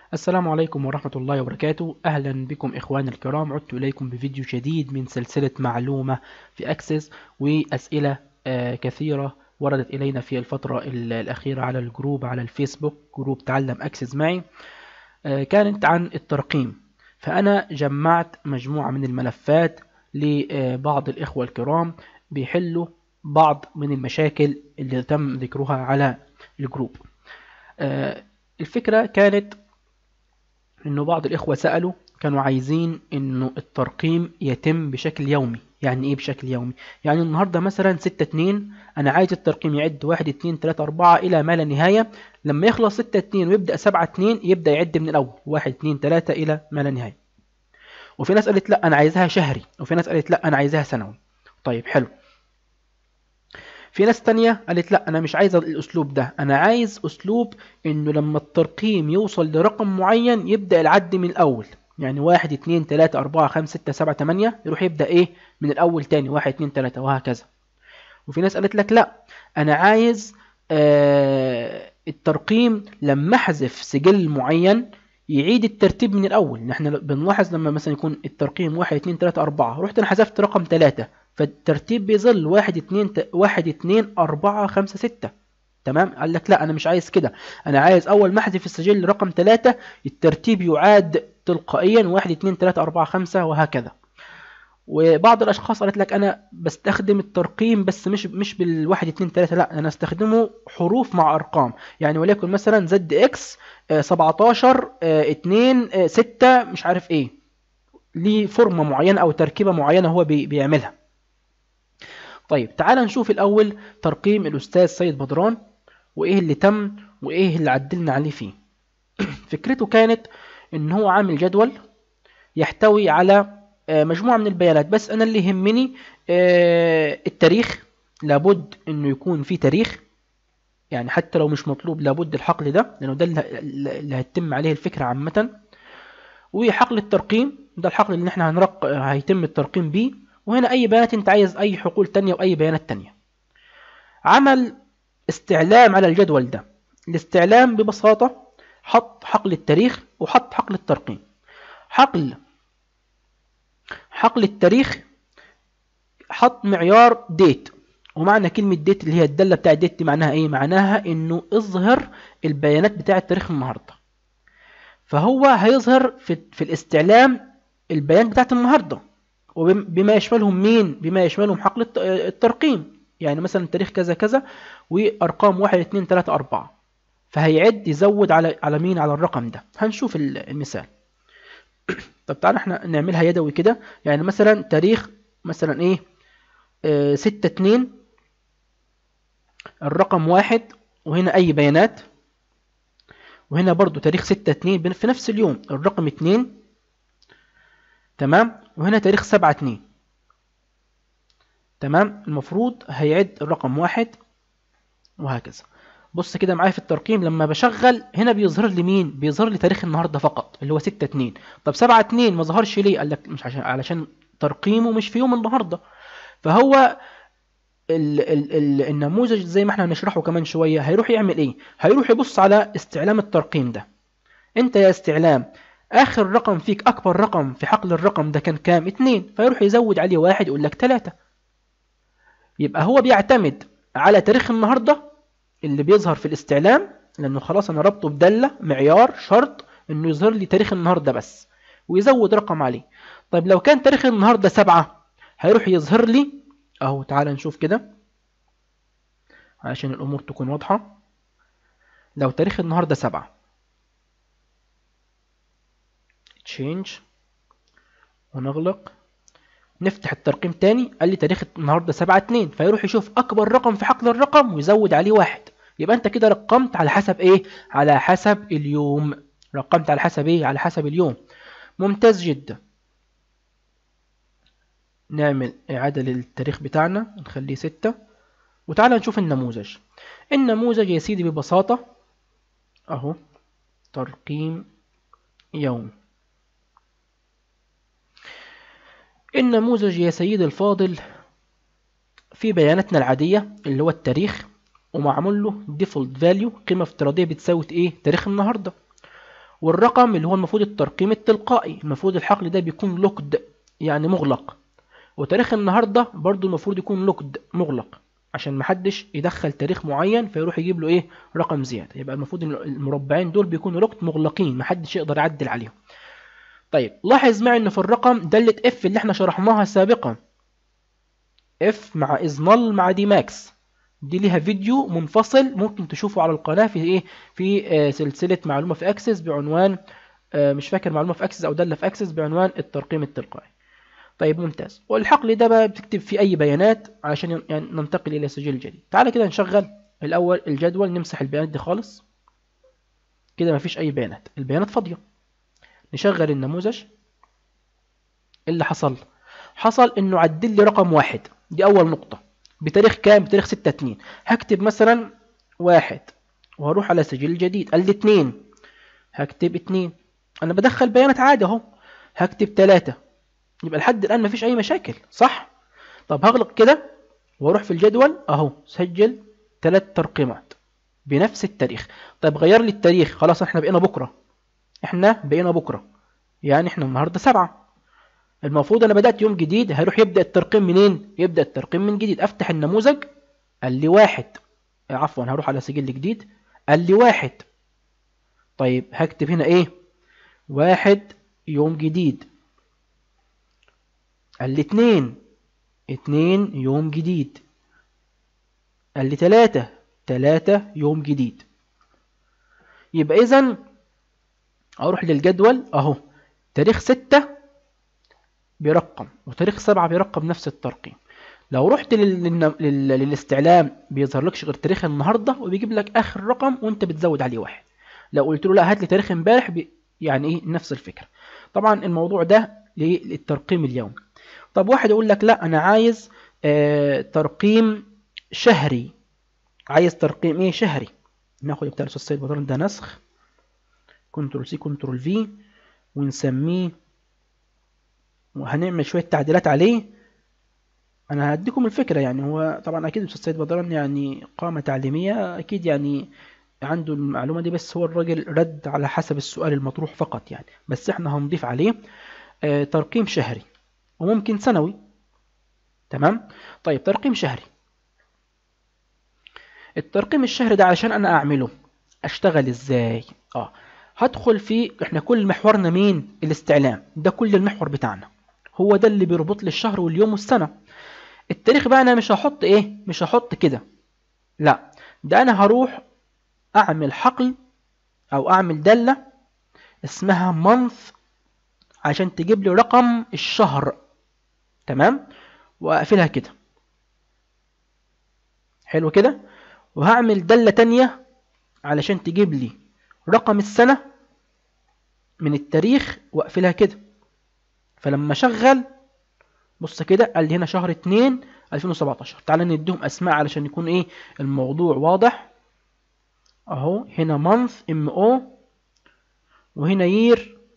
السلام عليكم ورحمة الله وبركاته أهلا بكم إخواني الكرام عدت إليكم بفيديو جديد من سلسلة معلومة في أكسس وأسئلة آه، كثيرة وردت إلينا في الفترة ال- الأخيرة على الجروب على الفيسبوك جروب تعلم أكسس معي آه، كانت عن الترقيم فأنا جمعت مجموعة من الملفات لبعض الإخوة الكرام بيحلوا بعض من المشاكل اللي تم ذكرها على الجروب آه، الفكرة كانت انه بعض الاخوة سألوا كانوا عايزين انه الترقيم يتم بشكل يومي يعني ايه بشكل يومي يعني النهاردة مثلا ستة اتنين انا عايز الترقيم يعد واحد اتنين تلاتة اربعة الى ما لا نهاية لما يخلص ستة اتنين ويبدأ سبعة اتنين يبدأ يعد من الاول واحد اتنين تلاتة الى ما لا نهاية وفي ناس قالت لا انا عايزها شهري وفي ناس قالت لا انا عايزها سنوي طيب حلو في ناس تانية قالت لا انا مش عايز الاسلوب ده انا عايز اسلوب انه لما الترقيم يوصل لرقم معين يبدأ العد من الاول يعني واحد اتنين تلاتة اربعة خمسة ستة سبعة تمانية يروح يبدأ ايه من الاول تاني واحد اتنين تلاتة وهكذا وفي ناس قالت لك لا انا عايز آه الترقيم لما احذف سجل معين يعيد الترتيب من الاول نحن بنلاحظ لما مثلا يكون الترقيم واحد اتنين تلاتة اربعة رحت انا حذفت رقم تلاتة فالترتيب بيظل واحد اتنين ت... واحد اتنين اربعة خمسة ستة تمام قال لك لا انا مش عايز كده انا عايز اول ما احذف السجل رقم ثلاثة الترتيب يعاد تلقائيا واحد اتنين تلاتة اربعة خمسة وهكذا وبعض الاشخاص قالت لك انا بستخدم الترقيم بس مش مش بالواحد اتنين تلاتة لا انا استخدمه حروف مع ارقام يعني وليكن مثلا زد اكس آه، 17 آه، 2 آه، 6 مش عارف ايه ليه فورمة معينة او تركيبة معينة هو بي- بيعملها طيب تعال نشوف الأول ترقيم الأستاذ سيد بدران وإيه اللي تم وإيه اللي عدلنا عليه فيه فكرته كانت إن هو عامل جدول يحتوي على آه، مجموعة من البيانات بس أنا اللي يهمني آه، التاريخ لابد إنه يكون في تاريخ يعني حتى لو مش مطلوب لابد الحقل ده لأنه ده اللي اللي هتتم عليه الفكرة عامة وحقل الترقيم ده الحقل اللي احنا هنرق هيتم الترقيم بيه وهنا اي بيانات انت عايز اي حقول تانية واي بيانات تانية عمل استعلام على الجدول ده الاستعلام ببساطة حط حقل التاريخ وحط حقل الترقيم حقل حقل التاريخ حط معيار ديت ومعنى كلمة ديت اللي هي الدالة بتاع ديت دي معناها ايه معناها انه اظهر البيانات بتاع التاريخ النهاردة فهو هيظهر في, في الاستعلام البيان بتاعت النهارده وبما يشملهم مين بما يشملهم حقل الت- الترقيم يعني مثلا تاريخ كذا كذا وارقام واحد اتنين تلاتة اربعة فهيعد يزود على على مين على الرقم ده هنشوف ال- المثال طب تعالى احنا نعملها يدوي كده يعني مثلا تاريخ مثلا ايه اه ستة اتنين الرقم واحد وهنا اي بيانات وهنا برضو تاريخ ستة اتنين بن- في نفس اليوم الرقم اتنين تمام وهنا تاريخ سبعة اتنين تمام المفروض هيعد الرقم واحد وهكذا بص كده معايا في الترقيم لما بشغل هنا بيظهر لي مين بيظهر لي تاريخ النهارده فقط اللي هو ستة اتنين طب سبعة اتنين ما ظهرش ليه قال لك مش عشان علشان ترقيمه مش في يوم النهارده فهو ال ال ال النموذج زي ما احنا هنشرحه كمان شوية هيروح يعمل ايه هيروح يبص على استعلام الترقيم ده انت يا استعلام اخر رقم فيك اكبر رقم في حقل الرقم ده كان كام اتنين فيروح يزود عليه واحد يقول لك تلاتة يبقى هو بيعتمد على تاريخ النهاردة اللي بيظهر في الاستعلام لانه خلاص انا ربطه بدالة معيار شرط انه يظهر لي تاريخ النهاردة بس ويزود رقم عليه طيب لو كان تاريخ النهاردة سبعة هيروح يظهر لي اهو تعال نشوف كده عشان الامور تكون واضحة لو تاريخ النهاردة سبعة change ونغلق نفتح الترقيم تاني قال لي تاريخ النهارده 7 2 فيروح يشوف اكبر رقم في حقل الرقم ويزود عليه واحد يبقى انت كده رقمت على حسب ايه على حسب اليوم رقمت على حسب ايه على حسب اليوم ممتاز جدا نعمل اعادة للتاريخ بتاعنا نخليه 6 وتعالى نشوف النموذج النموذج يا سيدي ببساطة اهو ترقيم يوم النموذج يا سيدي الفاضل في بياناتنا العادية اللي هو التاريخ ومعمول له default value قيمة افتراضية بتساوي ايه تاريخ النهاردة والرقم اللي هو المفروض الترقيم التلقائي المفروض الحقل ده بيكون لوكد يعني مغلق وتاريخ النهاردة برضو المفروض يكون لوكد مغلق عشان محدش يدخل تاريخ معين فيروح يجيب له ايه رقم زيادة يبقى المفروض المربعين دول بيكونوا لوكد مغلقين محدش يقدر يعدل عليهم طيب لاحظ معي ان في الرقم دالة اف اللي احنا شرحناها سابقا اف مع از نل مع دي ماكس دي ليها فيديو منفصل ممكن تشوفه على القناة في ايه في آه سلسلة معلومة في اكسس بعنوان آه مش فاكر معلومة في اكسس او دالة في اكسس بعنوان الترقيم التلقائي طيب ممتاز والحقل ده بقى بتكتب فيه اي بيانات عشان يعني ننتقل الى سجل جديد تعالى كده نشغل الاول الجدول نمسح البيانات دي خالص كده مفيش اي بيانات البيانات فاضية نشغل النموذج اللي حصل حصل انه عدل لي رقم واحد دي اول نقطة بتاريخ كام بتاريخ 6 2 هكتب مثلا واحد وهروح على سجل جديد قال لي 2 هكتب 2 انا بدخل بيانات عادي اهو هكتب 3 يبقى لحد الان مفيش اي مشاكل صح طب هغلق كده واروح في الجدول اهو سجل ثلاث ترقيمات بنفس التاريخ طيب غير لي التاريخ خلاص احنا بقينا بكره احنا بقينا بكره يعني احنا النهارده سبعة المفروض انا بدأت يوم جديد هيروح يبدأ الترقيم منين يبدأ الترقيم من جديد افتح النموذج قال لي واحد عفوا هروح على سجل جديد قال لي واحد طيب هكتب هنا ايه واحد يوم جديد قال لي اتنين اتنين يوم جديد قال لي تلاتة تلاتة يوم جديد يبقى اذا اروح للجدول اهو تاريخ ستة بيرقم وتاريخ سبعة بيرقم نفس الترقيم لو رحت لل... لل... للاستعلام بيظهر لكش غير تاريخ النهاردة وبيجيب لك اخر رقم وانت بتزود عليه واحد لو قلت له لا هات لي تاريخ امبارح بي... يعني ايه نفس الفكرة طبعا الموضوع ده للترقيم اليومي طب واحد يقول لك لا انا عايز آه ترقيم شهري عايز ترقيم ايه شهري ناخد بتاع الاستاذ سيد بدران ده نسخ كنترول سي كنترول في ونسميه وهنعمل شوية تعديلات عليه انا هديكم الفكرة يعني هو طبعا اكيد الاستاذ سيد بدران يعني قامة تعليمية اكيد يعني عنده المعلومة دي بس هو الراجل رد على حسب السؤال المطروح فقط يعني بس احنا هنضيف عليه آه ترقيم شهري وممكن سنوي تمام طيب ترقيم شهري الترقيم الشهري ده علشان انا اعمله اشتغل ازاي اه هدخل في احنا كل محورنا مين الاستعلام ده كل المحور بتاعنا هو ده اللي بيربط لي الشهر واليوم والسنة التاريخ بقى انا مش هحط ايه مش هحط كده لا ده انا هروح اعمل حقل او اعمل دالة اسمها month عشان تجيب لي رقم الشهر تمام واقفلها كده حلو كده وهعمل دالة تانية علشان تجيب لي رقم السنة من التاريخ واقفلها كده فلما شغل بص كده قال لي هنا شهر 2 2017 تعالى نديهم اسماء علشان يكون ايه الموضوع واضح اهو هنا month ام او وهنا year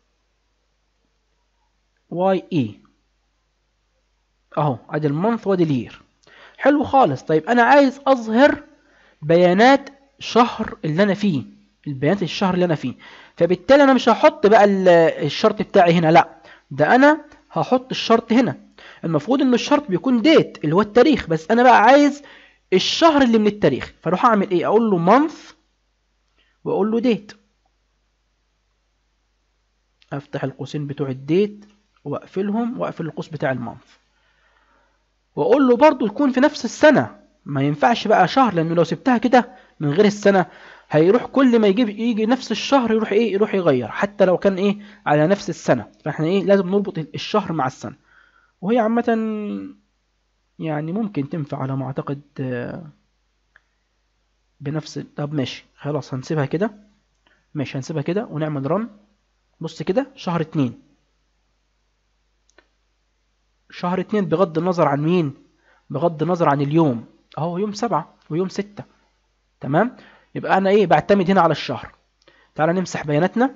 واي اي اهو ادي المنث وادي الير حلو خالص طيب انا عايز اظهر بيانات شهر اللي انا فيه البيانات الشهر اللي انا فيه فبالتالي انا مش هحط بقى الشرط بتاعي هنا لا ده انا هحط الشرط هنا المفروض ان الشرط بيكون ديت اللي هو التاريخ بس انا بقى عايز الشهر اللي من التاريخ فاروح اعمل ايه اقول له مانث واقول له ديت افتح القوسين بتوع الديت واقفلهم واقفل القوس بتاع المانث واقول له برضو يكون في نفس السنة ما ينفعش بقى شهر لانه لو سبتها كده من غير السنة هيروح كل ما يجيب يجي نفس الشهر يروح ايه يروح يغير حتى لو كان ايه على نفس السنة فاحنا ايه لازم نربط الشهر مع السنة وهي عامة يعني ممكن تنفع على ما اعتقد بنفس طب ماشي خلاص هنسيبها كده ماشي هنسيبها كده ونعمل رن بص كده شهر اتنين شهر اتنين بغض النظر عن مين بغض النظر عن اليوم اهو يوم سبعة ويوم ستة تمام يبقى انا ايه بعتمد هنا على الشهر تعالى نمسح بياناتنا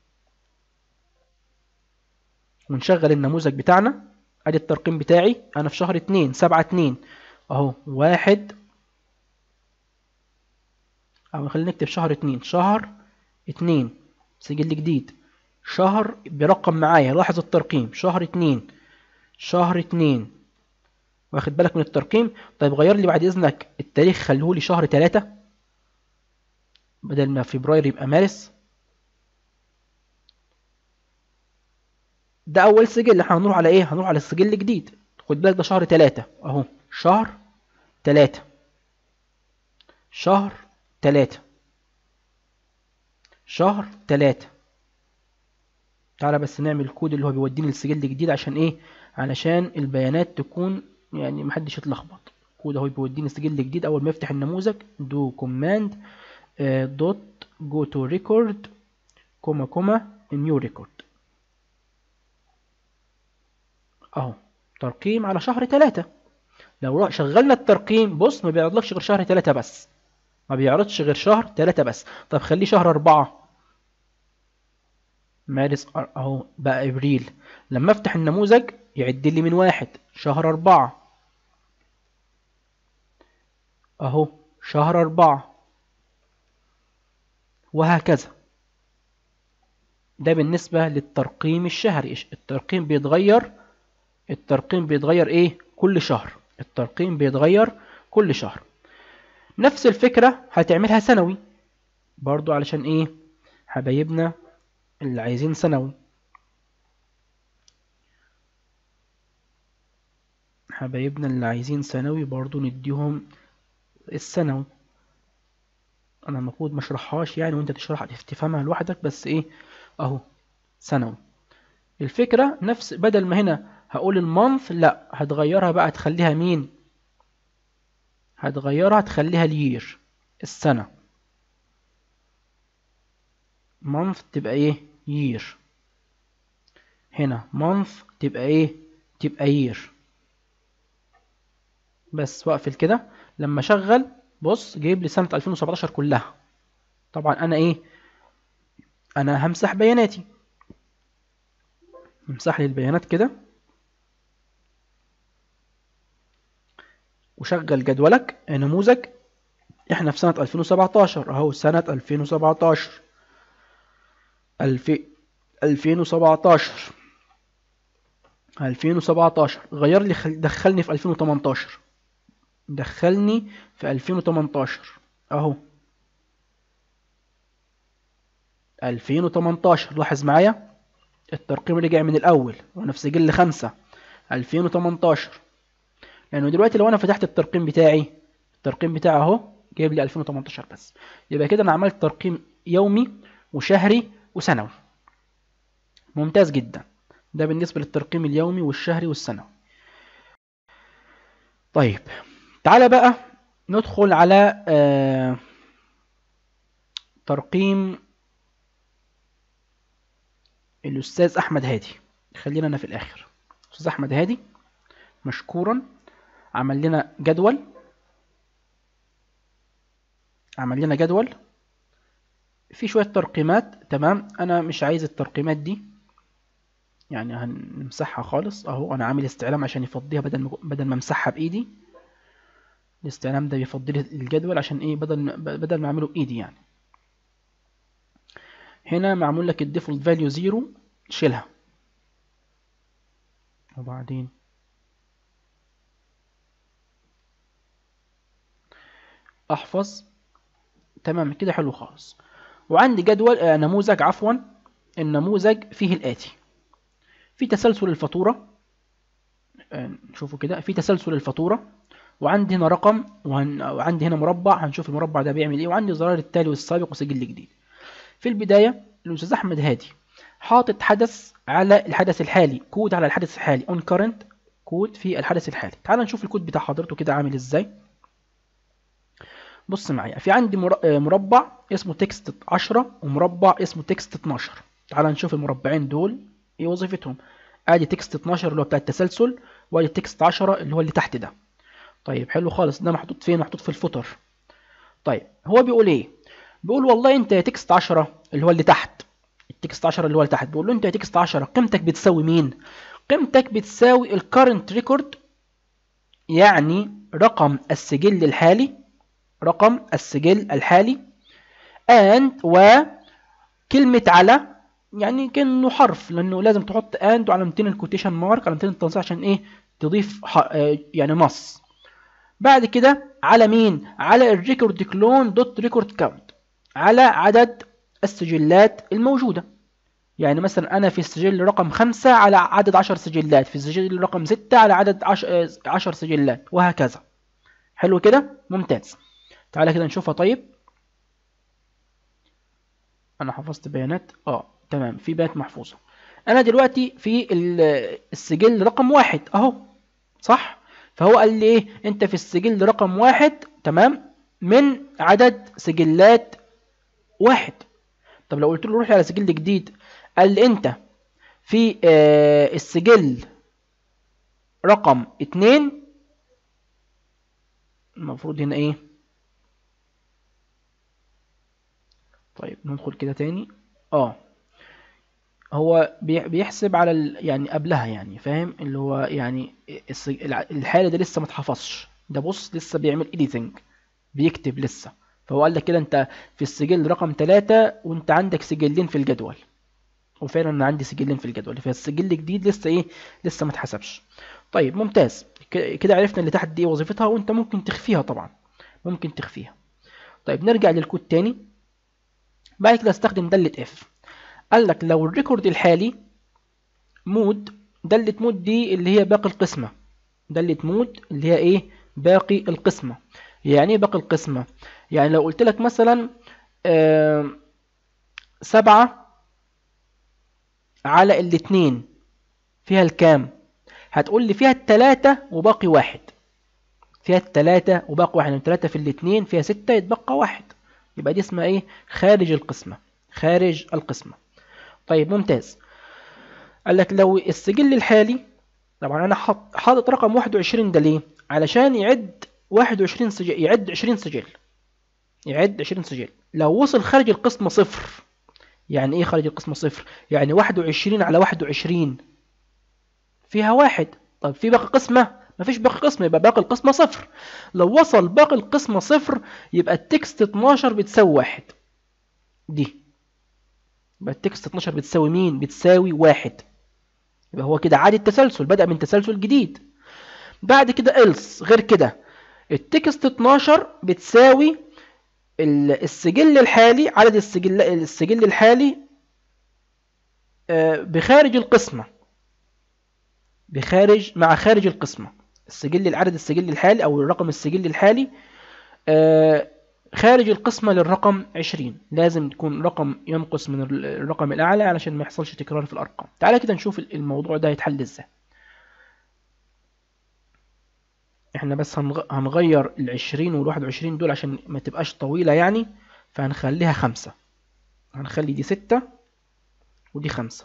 ونشغل النموذج بتاعنا ادي الترقيم بتاعي انا في شهر اتنين سبعة اتنين اهو واحد او خلينا نكتب شهر اتنين شهر اتنين سجل جديد شهر برقم معايا لاحظ الترقيم شهر اتنين شهر اتنين واخد بالك من الترقيم طيب غير لي بعد اذنك التاريخ خليه لي شهر تلاتة بدل ما فبراير يبقى مارس ده اول سجل احنا هنروح على ايه هنروح على السجل الجديد خد بالك ده شهر تلاتة اهو شهر تلاتة شهر تلاتة شهر تلاتة تعالى بس نعمل الكود اللي هو بيوديني للسجل الجديد عشان ايه علشان البيانات تكون يعني محدش يتلخبط كود اهو بيوديني السجل الجديد اول ما يفتح النموذج دو كوماند دوت جو تو ريكورد كوما كوما نيو ريكورد اهو ترقيم على شهر تلاتة لو شغلنا الترقيم بص ما بيعرضلكش غير شهر تلاتة بس ما بيعرضش غير شهر تلاتة بس طب خليه شهر أربعة مارس اهو بقى ابريل لما افتح النموذج يعد لي من واحد شهر أربعة اهو شهر أربعة وهكذا ده بالنسبة للترقيم الشهري الترقيم بيتغير الترقيم بيتغير ايه كل شهر الترقيم بيتغير كل شهر نفس الفكرة هتعملها سنوي برضو علشان ايه حبايبنا اللي عايزين سنوي حبايبنا اللي عايزين ثانوي برضو نديهم الثانوي انا المفروض ما اشرحهاش يعني وانت تشرح تفهمها لوحدك بس ايه اهو ثانوي الفكرة نفس بدل ما هنا هقول المانث لا هتغيرها بقى تخليها مين هتغيرها تخليها الير السنة month تبقى ايه year هنا month تبقى ايه تبقى year بس واقفل كده لما اشغل بص جايب لي سنة 2017 كلها طبعا انا ايه انا همسح بياناتي امسح لي البيانات كده وشغل جدولك نموذج احنا في سنة 2017 اهو سنة 2017 الف... 2017 2017 غير لي خل... دخلني في 2018 دخلني في 2018 اهو 2018 لاحظ معايا الترقيم اللي جاي من الاول وانا في سجل خمسة 2018 لانه دلوقتي لو انا فتحت الترقيم بتاعي الترقيم بتاعي اهو جايب لي 2018 بس يبقى كده انا عملت ترقيم يومي وشهري وسنوي ممتاز جدا ده بالنسبة للترقيم اليومي والشهري والسنوي طيب تعالى بقى ندخل على آه ترقيم الأستاذ أحمد هادي خلينا أنا في الآخر أستاذ أحمد هادي مشكورا عمل لنا جدول عمل لنا جدول في شوية ترقيمات تمام أنا مش عايز الترقيمات دي يعني هنمسحها خالص أهو أنا عامل استعلام عشان يفضيها بدل ما بدل ما امسحها بإيدي الاستعلام ده بيفضي لي الجدول عشان إيه بدل بدل ما أعمله بإيدي يعني هنا معمول لك الديفولت فاليو زيرو شيلها وبعدين احفظ تمام كده حلو خالص وعندي جدول آه نموذج عفوا النموذج فيه الآتي في تسلسل الفاتورة آه نشوفه كده في تسلسل الفاتورة وعندي هنا رقم وعندي هنا مربع هنشوف المربع ده بيعمل ايه وعندي زرار التالي والسابق وسجل جديد في البداية الأستاذ أحمد هادي حاطط حدث على الحدث الحالي كود على الحدث الحالي on current كود في الحدث الحالي تعال نشوف الكود بتاع حضرته كده عامل ازاي بص معايا في عندي مربع اسمه تكست 10 ومربع اسمه تكست 12 تعال نشوف المربعين دول ايه وظيفتهم ادي تكست 12 اللي هو بتاع التسلسل وادي تكست 10 اللي هو اللي تحت ده طيب حلو خالص ده محطوط فين محطوط في الفوتر طيب هو بيقول ايه بيقول والله انت يا تكست 10 اللي هو اللي تحت التكست 10 اللي هو اللي تحت بيقول له انت يا تكست 10 قيمتك بتساوي مين قيمتك بتساوي الكرنت ريكورد يعني رقم السجل الحالي رقم السجل الحالي and و كلمة على يعني كأنه حرف لأنه لازم تحط اند وعلامتين الكوتيشن مارك علامتين التنصيص عشان ايه تضيف آه، يعني نص بعد كده على مين على الريكورد كلون دوت ريكورد كاونت على عدد السجلات الموجودة يعني مثلا أنا في السجل رقم خمسة على عدد عشر سجلات في السجل رقم ستة على عدد عشر, عشر سجلات وهكذا حلو كده ممتاز تعالى كده نشوفها طيب أنا حفظت بيانات اه تمام في بيانات محفوظة أنا دلوقتي في السجل رقم واحد أهو صح فهو قال لي إيه أنت في السجل رقم واحد تمام من عدد سجلات واحد طب لو قلت له روح على سجل جديد قال لي انت في آه السجل رقم اتنين المفروض هنا ايه طيب ندخل كده تاني اه هو بيحسب على ال... يعني قبلها يعني فاهم اللي هو يعني الحالة دي لسه ما اتحفظش ده بص لسه بيعمل editing بيكتب لسه فهو قال لك كده انت في السجل رقم 3 وانت عندك سجلين في الجدول وفعلا انا عندي سجلين في الجدول فالسجل الجديد لسه ايه لسه ما اتحسبش طيب ممتاز كده عرفنا اللي تحت دي وظيفتها وانت ممكن تخفيها طبعا ممكن تخفيها طيب نرجع للكود تاني بعد كده استخدم دالة اف قال لك لو الريكورد الحالي مود دالة مود دي اللي هي باقي القسمة دالة مود اللي هي ايه باقي القسمة يعني ايه باقي القسمة يعني لو قلت لك مثلا آه سبعة على الاتنين فيها الكام هتقول لي فيها التلاتة وباقي واحد فيها التلاتة وباقي واحد يعني تلاتة في الاتنين فيها ستة يتبقى واحد يبقى دي اسمها ايه خارج القسمة خارج القسمة طيب ممتاز قال لك لو السجل الحالي طبعا انا حاطط رقم 21 ده ليه علشان يعد 21 سجل يعد 20 سجل يعد 20 سجل لو وصل خارج القسمة صفر يعني ايه خارج القسمة صفر يعني 21 على 21 فيها واحد طب في باقي قسمة مفيش باقي قسمة يبقى باقي القسمة صفر لو وصل باقي القسمة صفر يبقى التكست 12 بتساوي واحد دي يبقى التكست 12 بتساوي مين بتساوي واحد يبقى هو كده عادي التسلسل بدأ من تسلسل جديد بعد كده else غير كده التكست 12 بتساوي السجل الحالي عدد السجل السجل الحالي آه، بخارج القسمة بخارج مع خارج القسمة السجل العدد السجل الحالي أو الرقم السجل الحالي آه، خارج القسمة للرقم 20 لازم تكون رقم ينقص من الرقم الأعلى علشان ما يحصلش تكرار في الأرقام تعالى كده نشوف الموضوع ده يتحل ازاي احنا بس هنغير العشرين والواحد وعشرين دول عشان ما تبقاش طويلة يعني فهنخليها خمسة هنخلي دي ستة ودي خمسة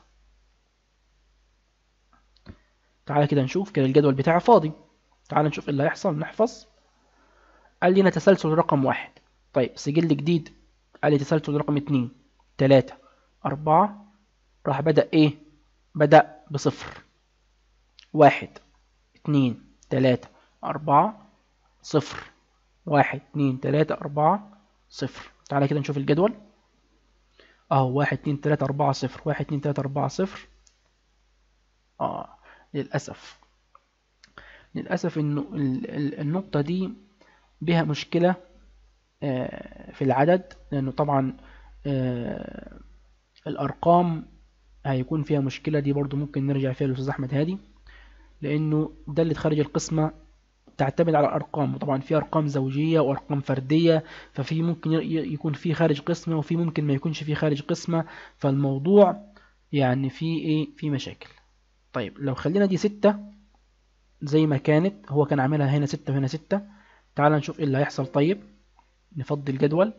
تعالى كده نشوف كده الجدول بتاعي فاضي تعالى نشوف ايه اللي هيحصل نحفظ قال لنا تسلسل رقم واحد طيب سجل جديد قال لي تسلسل رقم اتنين تلاتة أربعة راح بدأ ايه بدأ بصفر واحد اتنين تلاتة أربعة صفر واحد اتنين تلاتة أربعة صفر تعالى كده نشوف الجدول اهو واحد اتنين تلاتة أربعة صفر واحد اتنين تلاتة أربعة صفر اه للأسف للأسف إنه النقطة دي بها مشكلة آه، في العدد لأنه طبعا آه، الأرقام هيكون فيها مشكلة دي برضو ممكن نرجع فيها للأستاذ أحمد هادي لأنه ده اللي خارج القسمة تعتمد على الأرقام وطبعا في أرقام زوجية وأرقام فردية ففي ممكن يكون في خارج قسمة وفي ممكن ما يكونش في خارج قسمة فالموضوع يعني في إيه في مشاكل طيب لو خلينا دي ستة زي ما كانت هو كان عاملها هنا ستة وهنا ستة تعال نشوف ايه اللي هيحصل طيب نفضي الجدول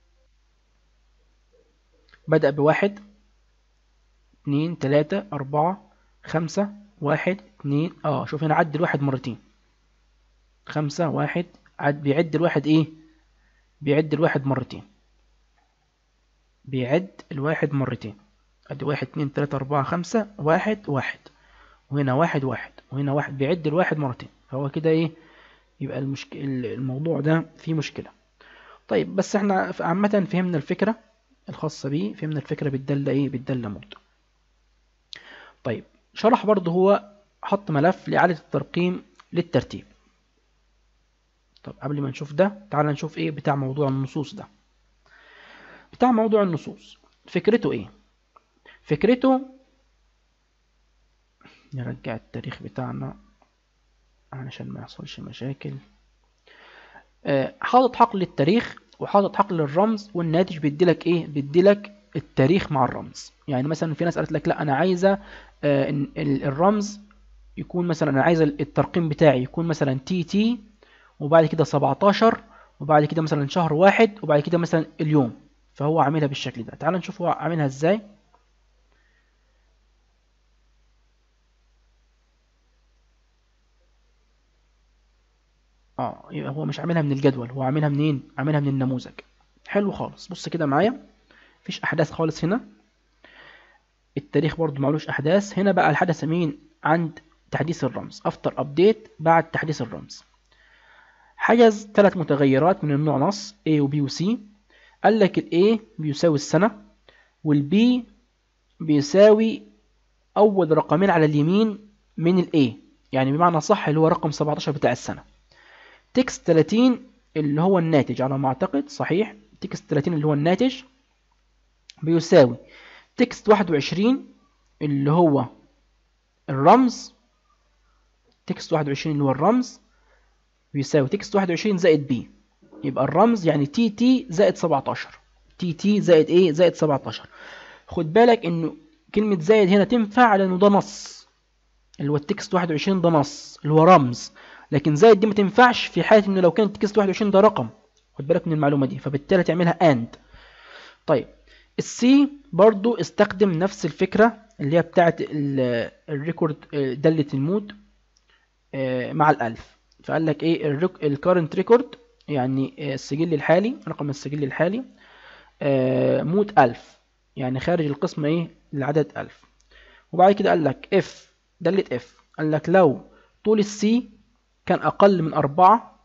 بدأ بواحد اتنين تلاتة أربعة خمسة واحد اتنين اه شوف هنا عد الواحد مرتين خمسة واحد عد بيعد الواحد ايه بيعد الواحد مرتين بيعد الواحد مرتين ادي واحد اتنين تلاتة اربعة خمسة واحد واحد وهنا واحد واحد وهنا واحد بيعد الواحد مرتين فهو كده ايه يبقى المشك... الموضوع ده فيه مشكلة طيب بس احنا عامة فهمنا الفكرة الخاصة بيه فهمنا الفكرة بالدالة ايه بالدالة مود طيب شرح برضه هو حط ملف لإعادة الترقيم للترتيب طب قبل ما نشوف ده تعال نشوف ايه بتاع موضوع النصوص ده بتاع موضوع النصوص فكرته ايه فكرته نرجع التاريخ بتاعنا علشان ما يحصلش مشاكل آه، حاطط حقل للتاريخ وحاطط حقل للرمز والناتج بيديلك ايه بيديلك التاريخ مع الرمز يعني مثلا في ناس قالت لك لا انا عايزه آه، إن ال- الرمز يكون مثلا انا عايزه الترقيم بتاعي يكون مثلا تي تي وبعد كده 17 وبعد كده مثلا شهر واحد وبعد كده مثلا اليوم فهو عاملها بالشكل ده تعال نشوف هو عاملها ازاي اه يبقى هو مش عاملها من الجدول هو عاملها منين عاملها من النموذج حلو خالص بص كده معايا مفيش احداث خالص هنا التاريخ برضو معلوش احداث هنا بقى الحدث مين عند تحديث الرمز افتر ابديت بعد تحديث الرمز حجز ثلاث متغيرات من النوع نص A و B و C قال لك ال A بيساوي السنة وال B بيساوي أول رقمين على اليمين من ال A يعني بمعنى صح اللي هو رقم 17 بتاع السنة تكست 30 اللي هو الناتج على ما أعتقد صحيح تكست 30 اللي هو الناتج بيساوي تكست 21 اللي هو الرمز تكست 21 اللي هو الرمز بيساوي تكست 21 زائد بي يبقى الرمز يعني تي تي زائد 17 تي تي زائد ايه زائد 17 خد بالك انه كلمة زائد هنا تنفع لانه ده نص اللي هو التكست 21 ده نص اللي هو رمز لكن زائد دي ما تنفعش في حالة انه لو كان التكست 21 ده رقم خد بالك من المعلومة دي فبالتالي تعملها اند طيب السي برضو استخدم نفس الفكرة اللي هي بتاعت ال- الريكورد آه، دالة المود آه، مع الألف فقال لك ايه الكارنت ريكورد يعني آه، السجل الحالي رقم السجل الحالي آه، مود ألف يعني خارج القسم ايه العدد ألف وبعد كده قال لك اف دالة اف قال لك لو طول السي كان أقل من أربعة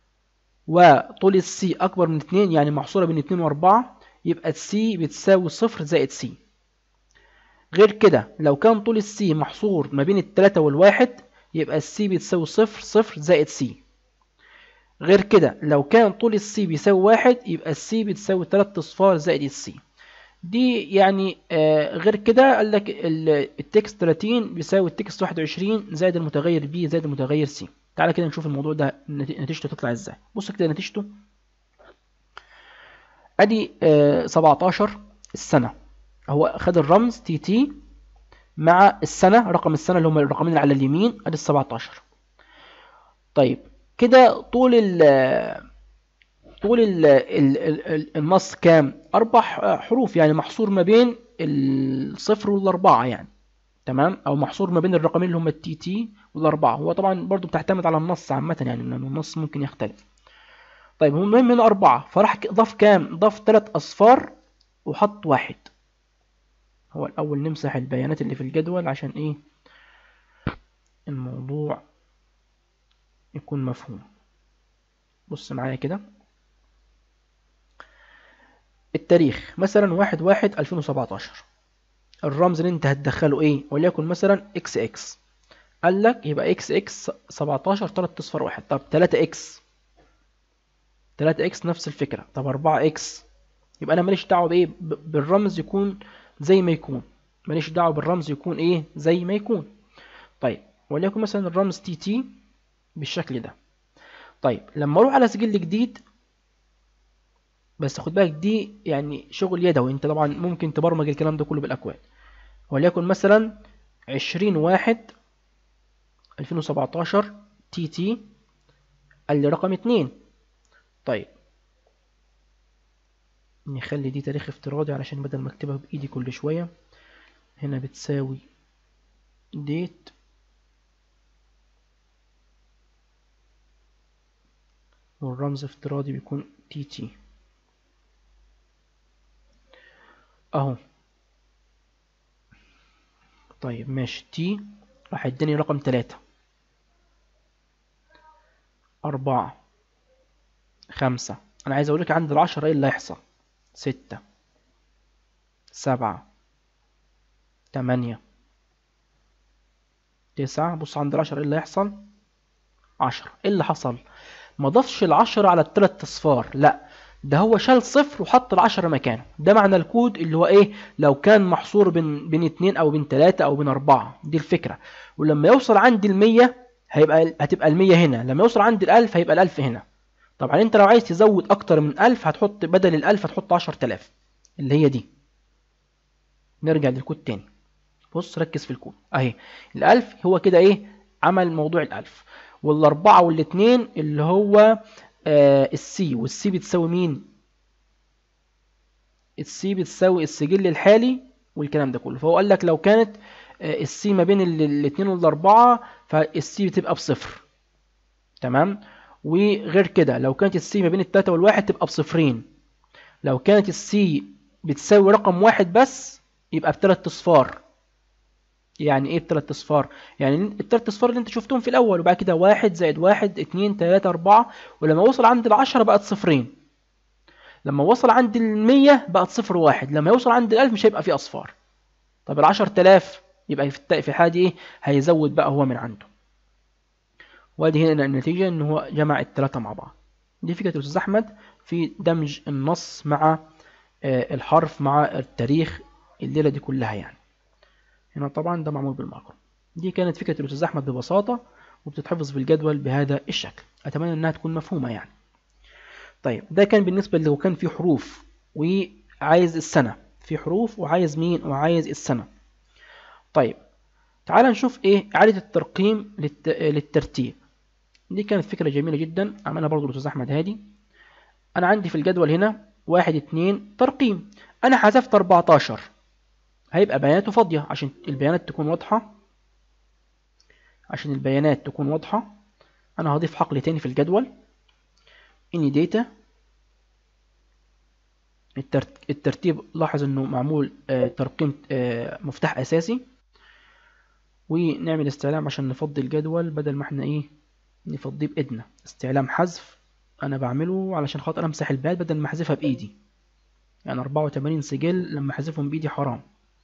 وطول السي أكبر من اتنين يعني محصورة بين اتنين وأربعة يبقى السي بتساوي صفر زائد سي غير كده لو كان طول السي محصور ما بين التلاتة والواحد يبقى السي بتساوي صفر صفر زائد سي غير كده لو كان طول السي بيساوي واحد يبقى السي بتساوي تلات اصفار زائد السي دي يعني آه غير كده قال لك ال- التكست 30 بيساوي التكست 21 زائد المتغير بي زائد المتغير سي تعالى كده نشوف الموضوع ده نت- نتيجته تطلع ازاي بص كده نتيجته ادي آه 17 السنة هو خد الرمز تي تي مع السنة رقم السنة اللي هم الرقمين اللي على اليمين ادي ال 17 طيب كده طول ال طول ال ال ال النص كام أربع حروف يعني محصور ما بين الصفر والأربعة يعني تمام أو محصور ما بين الرقمين اللي هم التي تي والأربعة هو طبعا برضو بتعتمد على النص عامة يعني لأن النص ممكن يختلف طيب هو المهم من أربعة فراح ك- ضاف كام ضاف ثلاث أصفار وحط واحد هو الأول نمسح البيانات اللي في الجدول عشان إيه الموضوع يكون مفهوم بص معايا كده التاريخ مثلا واحد واحد 2017 الرمز اللي انت هتدخله ايه وليكن مثلا اكس اكس قال لك يبقى اكس اكس 17 3 اصفار واحد طب 3 اكس 3 اكس نفس الفكرة طب 4 اكس يبقى انا ماليش دعوه بايه ب- بالرمز يكون زي ما يكون ماليش دعوه بالرمز يكون ايه زي ما يكون طيب وليكن مثلا الرمز تي تي بالشكل ده طيب لما اروح على سجل جديد بس خد بالك دي يعني شغل يدوي انت طبعا ممكن تبرمج الكلام ده كله بالاكواد وليكن مثلا عشرين واحد الفين وسبعتاشر تي تي قال لي رقم اتنين طيب نخلي دي تاريخ افتراضي علشان بدل ما اكتبها بايدي كل شوية هنا بتساوي ديت والرمز افتراضي بيكون تي تي اهو طيب ماشي تي راح يديني رقم تلاتة أربعة خمسة أنا عايز أقولك عند العشرة إيه اللي هيحصل ستة سبعة تمانية تسعة بص عند العشرة ايه اللي هيحصل عشرة ايه اللي حصل ما ضافش العشرة على التلات اصفار لا ده هو شال صفر وحط العشرة مكانه ده معنى الكود اللي هو ايه لو كان محصور بين بين اتنين او بين تلاتة او بين اربعة دي الفكرة ولما يوصل عند المية هيبقى هتبقى المية هنا لما يوصل عند الالف هيبقى الالف هنا طبعا انت لو عايز تزود اكتر من الف هتحط بدل الالف هتحط عشر تلاف اللي هي دي نرجع للكود تاني بص ركز في الكود اهي الالف هو كده ايه عمل موضوع الالف والاربعة والاتنين اللي هو آه السي والسي بتساوي مين السي بتساوي السجل الحالي والكلام ده كله فهو قال لك لو كانت آه السي ما بين الاتنين والاربعة فالسي بتبقى بصفر تمام وغير كده لو كانت السي ما بين التلاتة والواحد تبقى بصفرين لو كانت السي بتساوي رقم واحد بس يبقى بتلات اصفار يعني ايه بتلات اصفار يعني التلات اصفار اللي انت شفتهم في الاول وبعد كده واحد زائد واحد اتنين تلاتة اربعة ولما وصل عند العشرة بقت صفرين لما وصل عند المية بقت صفر واحد لما يوصل عند الالف مش هيبقى فيه اصفار طب العشر تلاف يبقى في في الحالة دي ايه هيزود بقى هو من عنده وادي هنا النتيجة ان هو جمع التلاتة مع بعض دي فكرة الاستاذ احمد في دمج النص مع الحرف مع التاريخ الليلة دي كلها يعني هنا طبعا ده معمول بالماكرو دي كانت فكرة الأستاذ أحمد ببساطة وبتتحفظ في الجدول بهذا الشكل أتمنى أنها تكون مفهومة يعني طيب ده كان بالنسبة لو كان في حروف وعايز السنة في حروف وعايز مين وعايز السنة طيب تعال نشوف ايه إعادة الترقيم للت... للترتيب دي كانت فكرة جميلة جدا عملها برضو الأستاذ أحمد هادي أنا عندي في الجدول هنا واحد اتنين ترقيم أنا حذفت 14 هيبقى بياناته فاضية عشان البيانات تكون واضحة عشان البيانات تكون واضحة أنا هضيف حقل تاني في الجدول اني داتا الترتيب لاحظ انه معمول ترقيم مفتاح اساسي ونعمل استعلام عشان نفضي الجدول بدل ما احنا ايه نفضيه بايدنا استعلام حذف انا بعمله علشان خاطر امسح البيانات بدل ما احذفها بايدي يعني 84 سجل لما احذفهم بايدي حرام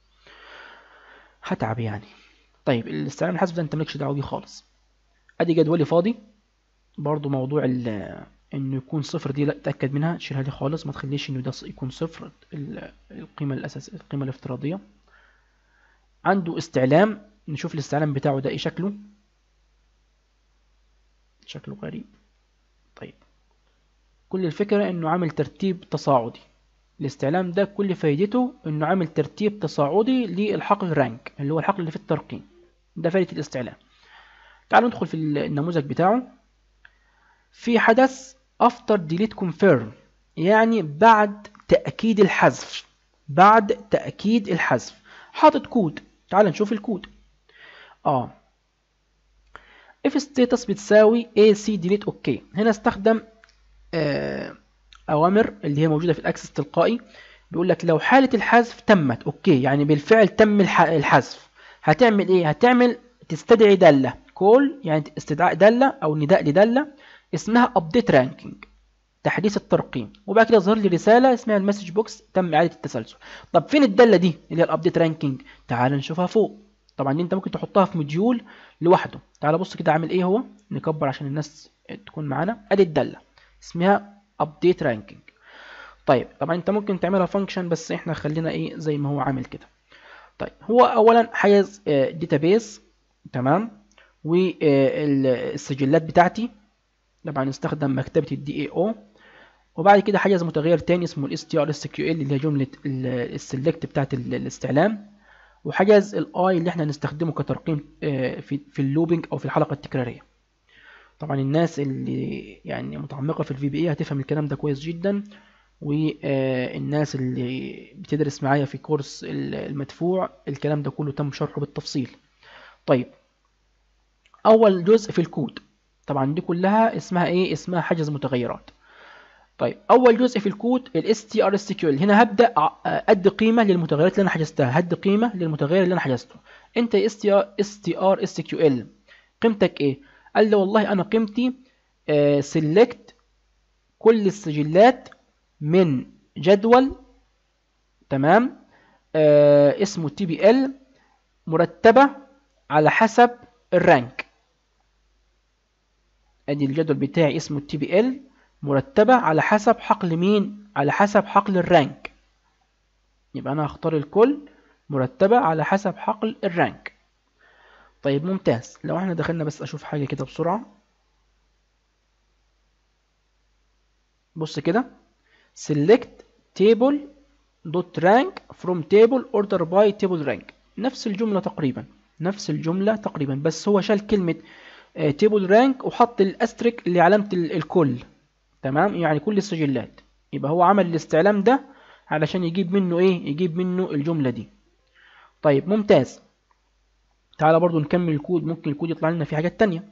هتعب يعني طيب الاستعلام الحذف ده انت مالكش دعوه بيه خالص ادي جدولي فاضي برضو موضوع انه يكون صفر دي لا تاكد منها تشيلها لي خالص ما تخليش انه ده يكون صفر القيمه الاساس القيمه الافتراضيه عنده استعلام نشوف الاستعلام بتاعه ده ايه شكله شكله غريب طيب كل الفكره انه عامل ترتيب تصاعدي الاستعلام ده كل فايدته انه عامل ترتيب تصاعدي للحقل رانك اللي هو الحقل اللي في الترقيم ده فايدة الاستعلام تعالوا ندخل في النموذج بتاعه في حدث after delete confirm يعني بعد تأكيد الحذف بعد تأكيد الحذف حاطط كود تعال نشوف الكود اه if status بتساوي ac delete ok هنا استخدم آه أوامر اللي هي موجودة في الأكسس تلقائي بيقول لك لو حالة الحذف تمت أوكي يعني بالفعل تم الحذف هتعمل إيه؟ هتعمل تستدعي دالة كول يعني استدعاء دالة أو نداء لدالة اسمها update ranking تحديث الترقيم وبعد كده يظهر لي رسالة اسمها المسج بوكس تم إعادة التسلسل طب فين الدالة دي اللي هي الابديت رانكينج تعال نشوفها فوق طبعا دي انت ممكن تحطها في موديول لوحده تعال بص كده عامل ايه هو نكبر عشان الناس تكون معانا ادي الدالة اسمها update ranking طيب طبعا انت ممكن تعملها فانكشن بس احنا خلينا ايه زي ما هو عامل كده طيب هو اولا حيز داتابيس تمام والسجلات بتاعتي طبعا نستخدم مكتبة الدي اي او وبعد كده حيز متغير تاني اسمه الاس تي ار اس كيو ال اللي هي جملة السلكت بتاعت الاستعلام وحجز الاي اللي احنا هنستخدمه كترقيم في في اللوبينج او في الحلقة التكرارية طبعا الناس اللي يعني متعمقة في الفي بي اي هتفهم الكلام ده كويس جدا والناس اللي بتدرس معايا في كورس المدفوع الكلام ده كله تم شرحه بالتفصيل طيب اول جزء في الكود طبعا دي كلها اسمها ايه اسمها حجز متغيرات طيب اول جزء في الكود ال strstql هنا هبدا ادي قيمه للمتغيرات اللي انا حجزتها هدي قيمه للمتغير اللي انا حجزته انت strstql قيمتك ايه قال لي والله انا قيمتي سيلكت كل السجلات من جدول تمام آه اسمه تي بي ال مرتبة على حسب الرانك ادي الجدول بتاعي اسمه تي بي ال مرتبة على حسب حقل مين على حسب حقل الرانك يبقى انا هختار الكل مرتبة على حسب حقل الرانك طيب ممتاز لو احنا دخلنا بس اشوف حاجة كده بسرعة بص كده select table dot rank from table order by table rank نفس الجملة تقريبا نفس الجملة تقريبا بس هو شال كلمة تيبل رانك وحط الاستريك اللي علامة الكل تمام يعني كل السجلات يبقى هو عمل الاستعلام ده علشان يجيب منه ايه يجيب منه الجملة دي طيب ممتاز تعالى برضو نكمل الكود ممكن الكود يطلع لنا في حاجات تانية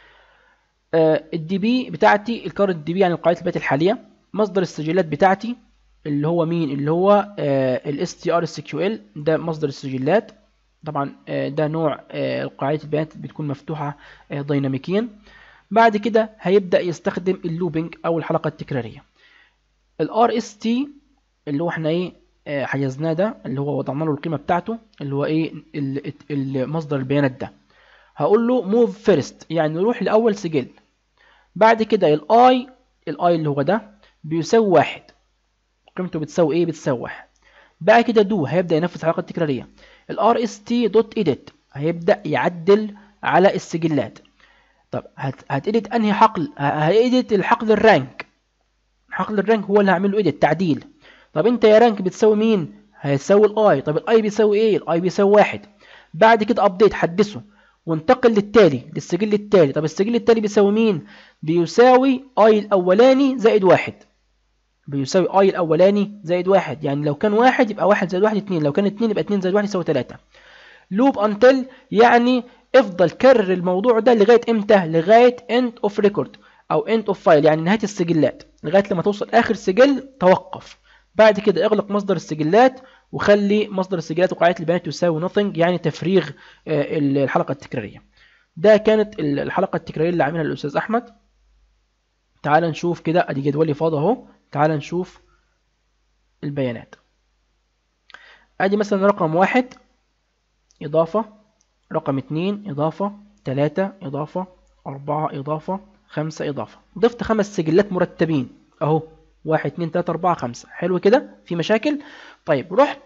آه الدي بي بتاعتي الكارت دي بي يعني قاعدة البيانات الحالية مصدر السجلات بتاعتي اللي هو مين اللي هو ال str ده مصدر السجلات طبعا ده نوع قاعدة البيانات بتكون مفتوحة ديناميكيا بعد كده هيبدأ يستخدم اللوبينج أو الحلقة التكرارية ال RST اللي هو احنا ايه حجزناه ده اللي هو وضعنا له القيمة بتاعته اللي هو ايه مصدر البيانات ده هقول له move first يعني نروح لأول سجل بعد كده ال I ال I اللي هو ده بيساوي واحد قيمته بتساوي ايه بتساوي واحد بعد كده دو هيبدأ ينفذ الحلقة التكرارية ال rst.edit هيبدأ يعدل على السجلات طب هتedit انهي حقل هيedit الحقل الرانك حقل الرانك هو اللي هعمل له edit تعديل طب انت يا رانك بتساوي مين هيساوي الاي طب الاي بيساوي ايه الاي بيساوي واحد بعد كده ابديت حدثه وانتقل للتالي للسجل التالي طب السجل التالي بيساوي مين بيساوي اي الاولاني زائد واحد بيساوي اي الاولاني زائد واحد يعني لو كان واحد يبقى واحد زائد واحد اتنين لو كان اتنين يبقى اتنين زائد واحد يساوي تلاتة لوب انتل يعني افضل كرر الموضوع ده لغاية امتى لغاية end of record او end of file يعني نهاية السجلات لغاية لما توصل اخر سجل توقف بعد كده اغلق مصدر السجلات وخلي مصدر السجلات وقاعدة البيانات يساوي nothing يعني تفريغ الحلقة التكرارية ده كانت الحلقة التكرارية اللي عاملها الأستاذ أحمد تعال نشوف كده ادي جدولي فاضي اهو تعال نشوف البيانات ادي مثلا رقم واحد اضافة رقم اتنين اضافة تلاتة اضافة اربعة اضافة خمسة اضافة ضفت خمس سجلات مرتبين اهو واحد اتنين تلاتة اربعة خمسة حلو كده في مشاكل طيب رحت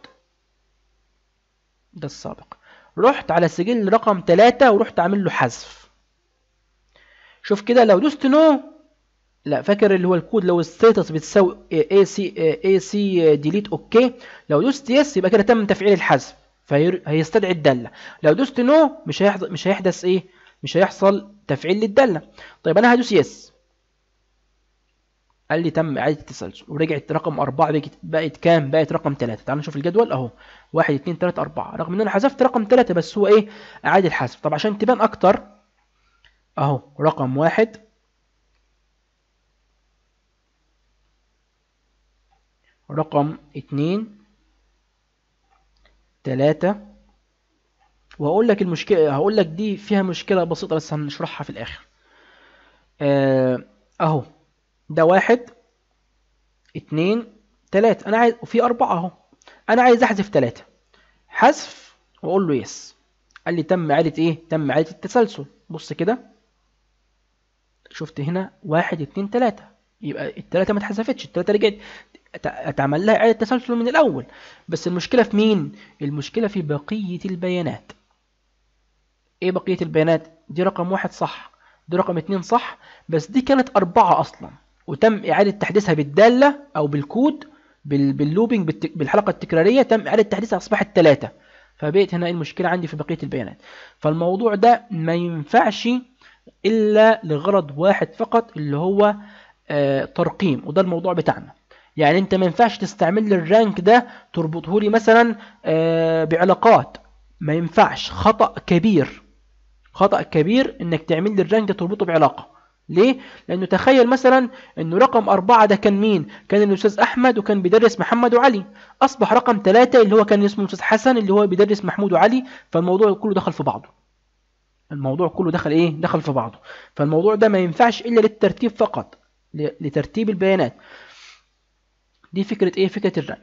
ده السابق رحت على سجل رقم تلاتة ورحت عامل له حذف شوف كده لو دوست نو لا فاكر اللي هو الكود لو الستاتس بتساوي اي سي اي سي ديليت اوكي لو دوست يس يبقى كده تم تفعيل الحذف فهيستدعي الداله لو دوست نو مش هيحدث مش هيحدث ايه مش هيحصل تفعيل للداله طيب انا هدوس يس قال لي تم اعاده التسلسل ورجعت رقم أربعة بقت بقت كام بقت رقم ثلاثة تعال نشوف الجدول اهو واحد اتنين تلاتة أربعة رغم ان انا حذفت رقم ثلاثة بس هو ايه اعاده الحذف طب عشان تبان اكتر اهو رقم واحد رقم اتنين تلاتة وهقول لك المشكلة هقول لك دي فيها مشكلة بسيطة بس هنشرحها في الآخر آه أهو ده واحد اتنين تلاتة أنا عايز وفي أربعة أهو أنا عايز أحذف تلاتة حذف وأقول له يس قال لي تم إعادة إيه؟ تم إعادة التسلسل بص كده شفت هنا واحد اتنين تلاتة يبقى التلاتة ما اتحذفتش التلاتة رجعت اتعمل لها اعاده تسلسل من الاول بس المشكله في مين المشكله في بقيه البيانات ايه بقيه البيانات دي رقم واحد صح دي رقم اتنين صح بس دي كانت اربعة اصلا وتم اعاده تحديثها بالداله او بالكود باللوبينج بالحلقه التكراريه تم اعاده تحديثها اصبحت ثلاثة فبقيت هنا المشكله عندي في بقيه البيانات فالموضوع ده ما ينفعش الا لغرض واحد فقط اللي هو آه ترقيم وده الموضوع بتاعنا يعني انت ما ينفعش تستعمل لي الرانك ده تربطه لي مثلا آه بعلاقات ما ينفعش خطأ كبير خطأ كبير انك تعمل لي الرانك ده تربطه بعلاقة ليه؟ لانه تخيل مثلا انه رقم أربعة ده كان مين؟ كان الأستاذ أحمد وكان بيدرس محمد وعلي أصبح رقم ثلاثة اللي هو كان اسمه الأستاذ حسن اللي هو بيدرس محمود وعلي فالموضوع كله دخل في بعضه الموضوع كله دخل ايه؟ دخل في بعضه فالموضوع ده ما ينفعش إلا للترتيب فقط لترتيب البيانات دي فكرة ايه فكرة الرانك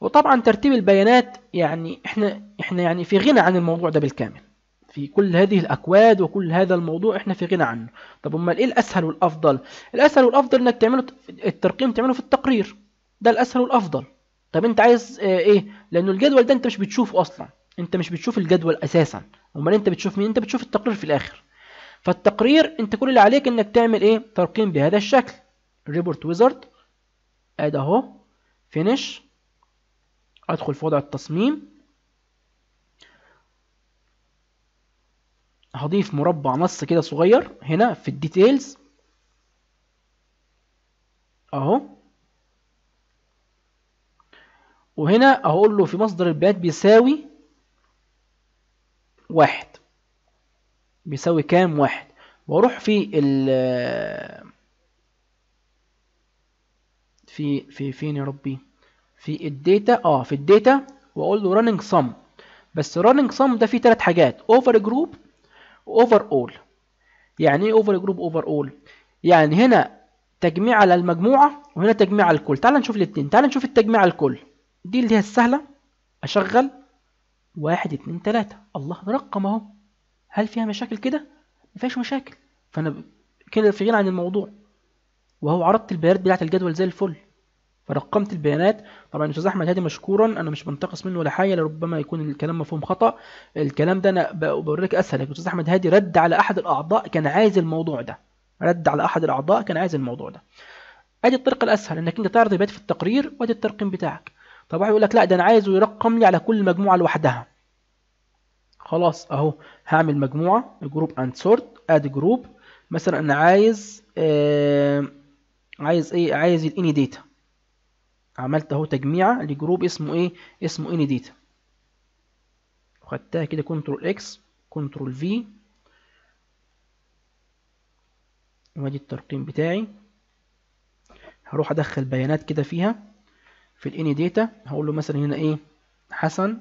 وطبعا ترتيب البيانات يعني احنا احنا يعني في غنى عن الموضوع ده بالكامل في كل هذه الاكواد وكل هذا الموضوع احنا في غنى عنه طب امال ايه الاسهل والافضل الاسهل والافضل انك تعمله الترقيم تعمله في التقرير ده الاسهل والافضل طب انت عايز اه ايه لانه الجدول ده انت مش بتشوفه اصلا انت مش بتشوف الجدول اساسا امال انت بتشوف مين انت بتشوف التقرير في الاخر فالتقرير انت كل اللي عليك انك تعمل ايه ترقيم بهذا الشكل ريبورت ويزارد ادي اهو فينيش ادخل في وضع التصميم هضيف مربع نص كده صغير هنا في الديتيلز اهو وهنا هقول له في مصدر البيانات بيساوي واحد بيساوي كام واحد واروح في ال في في فين يا ربي في الداتا اه في الداتا واقول له running sum بس running sum ده فيه ثلاث حاجات over group اوفر اول يعني ايه اوفر جروب اوفر اول يعني هنا تجميع على المجموعه وهنا تجميع على الكل تعال نشوف الاثنين تعال نشوف التجميع على الكل دي اللي هي السهله اشغل واحد اتنين تلاتة الله ده رقم اهو هل فيها مشاكل كده مفيهاش مشاكل فانا كده في غنى عن الموضوع وهو عرضت البيانات بتاعت الجدول زي الفل فرقمت البيانات طبعا الاستاذ احمد هادي مشكورا انا مش بنتقص منه ولا حاجه لربما يكون الكلام مفهوم خطا الكلام ده انا بوريك اسهل الاستاذ احمد هادي رد على احد الاعضاء كان عايز الموضوع ده رد على احد الاعضاء كان عايز الموضوع ده ادي الطريقه الاسهل انك انت تعرض البيانات في التقرير وادي الترقيم بتاعك طب واحد يقول لك لا ده انا عايزه يرقم لي على كل مجموعه لوحدها خلاص اهو هعمل مجموعه جروب اند سورت اد جروب مثلا انا عايز آه عايز ايه عايز الاني داتا عملت اهو تجميعة لجروب اسمه ايه اسمه اني داتا خدتها كده كنترول اكس كنترول في وادي الترقيم بتاعي هروح ادخل بيانات كده فيها في الاني داتا هقول له مثلا هنا ايه حسن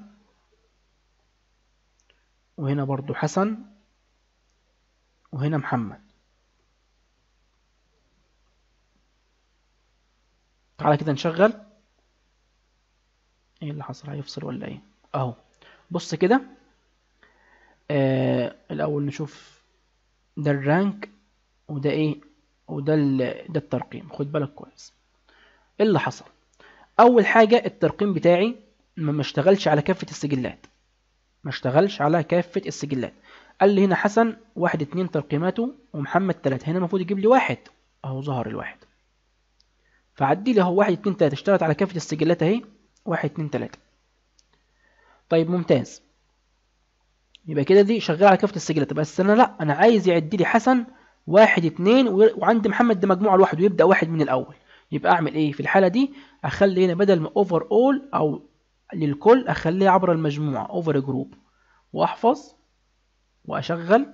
وهنا برضو حسن وهنا محمد تعالى كده نشغل ايه اللي حصل هيفصل ولا ايه اهو بص كده آه الاول نشوف ده الرانك وده ايه وده ده الترقيم خد بالك كويس ايه اللي حصل اول حاجه الترقيم بتاعي ما اشتغلش على كافه السجلات ما اشتغلش على كافه السجلات قال لي هنا حسن واحد اتنين ترقيماته ومحمد تلاتة هنا المفروض يجيب لي واحد اهو ظهر الواحد فعدي لي اهو واحد اتنين تلاتة اشتغلت على كافة السجلات اهي واحد اتنين تلاتة طيب ممتاز يبقى كده دي شغالة على كافة السجلات بس انا لا انا عايز يعد لي حسن واحد اتنين وعند محمد ده مجموعة لوحده ويبدأ واحد من الاول يبقى اعمل ايه في الحالة دي اخلي هنا بدل ما اوفر اول او للكل اخليه عبر المجموعة اوفر جروب واحفظ واشغل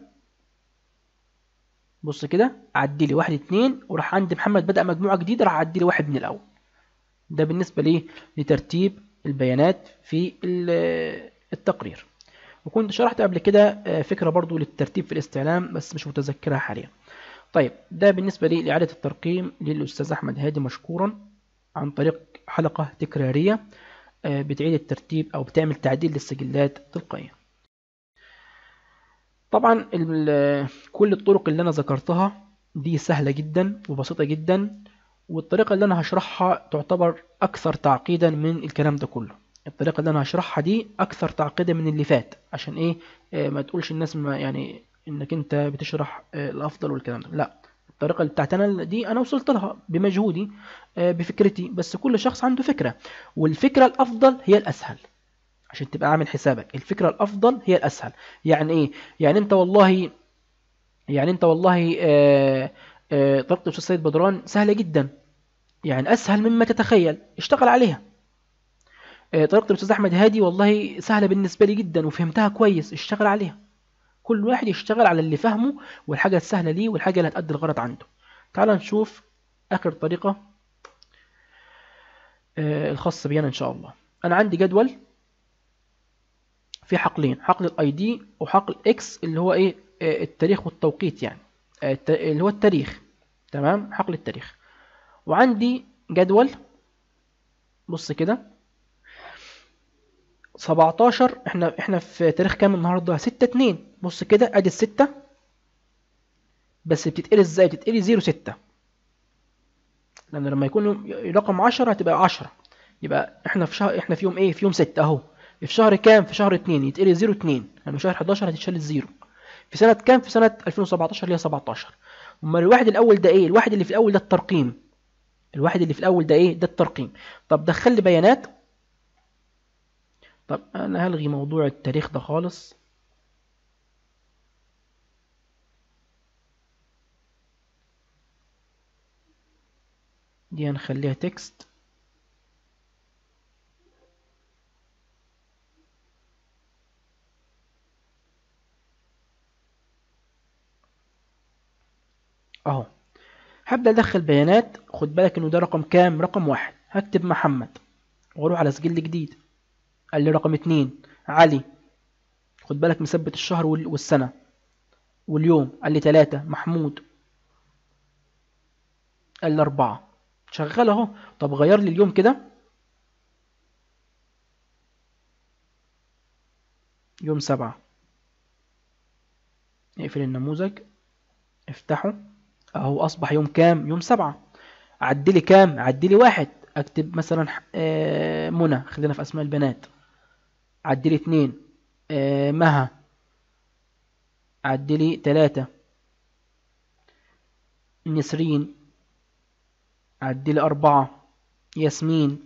بص كده عدي لي واحد اتنين وراح عند محمد بدأ مجموعة جديدة راح عدي لي واحد من الأول ده بالنسبة ليه لترتيب البيانات في التقرير وكنت شرحت قبل كده فكرة برضو للترتيب في الاستعلام بس مش متذكرها حاليا طيب ده بالنسبة لي لإعادة الترقيم للأستاذ أحمد هادي مشكورا عن طريق حلقة تكرارية بتعيد الترتيب أو بتعمل تعديل للسجلات تلقائيا طبعا كل الطرق اللي انا ذكرتها دي سهلة جدا وبسيطة جدا والطريقة اللي انا هشرحها تعتبر اكثر تعقيدا من الكلام ده كله الطريقة اللي انا هشرحها دي اكثر تعقيدا من اللي فات عشان ايه آه ما تقولش الناس ما يعني انك انت بتشرح آه الافضل والكلام ده لا الطريقة اللي بتاعت انا دي انا وصلت لها بمجهودي آه بفكرتي بس كل شخص عنده فكرة والفكرة الافضل هي الاسهل عشان تبقى عامل حسابك الفكرة الأفضل هي الأسهل يعني إيه يعني أنت والله يعني أنت والله آه آه طريقة الأستاذ سيد بدران سهلة جدا يعني أسهل مما تتخيل اشتغل عليها آه طريقة الأستاذ أحمد هادي والله سهلة بالنسبة لي جدا وفهمتها كويس اشتغل عليها كل واحد يشتغل على اللي فهمه والحاجة السهلة ليه والحاجة اللي هتأدي الغرض عنده تعال نشوف آخر طريقة الخاصة بينا إن شاء الله أنا عندي جدول في حقلين حقل الاي دي وحقل اكس اللي هو ايه التاريخ والتوقيت يعني اللي هو التاريخ تمام حقل التاريخ وعندي جدول بص كده 17 احنا احنا في تاريخ كام النهارده 6 2 بص كده ادي الستة بس بتتقري ازاي بتتقري 0 6 لان لما يكون رقم 10 هتبقى 10 يبقى احنا في شهر احنا في يوم ايه في يوم 6 اهو في شهر كام في شهر 2 يتقري 0 2 لانه شهر 11 هتتشال الزيرو في سنة كام في سنة 2017 اللي هي 17 امال الواحد الاول ده ايه الواحد اللي في الاول ده الترقيم الواحد اللي في الاول ده ايه ده الترقيم طب دخل لي بيانات طب انا هلغي موضوع التاريخ ده خالص دي هنخليها تكست اهو هبدأ ادخل بيانات خد بالك انه ده رقم كام رقم واحد هكتب محمد واروح على سجل جديد قال لي رقم اتنين علي خد بالك مثبت الشهر والسنة واليوم قال لي تلاتة محمود قال لي أربعة شغال اهو طب غير لي اليوم كده يوم سبعة اقفل النموذج افتحه اهو اصبح يوم كام يوم سبعة عدلي كام عدلي واحد اكتب مثلا منى خلينا في اسماء البنات عدلي اتنين مها عدلي تلاتة نسرين عدلي أربعة ياسمين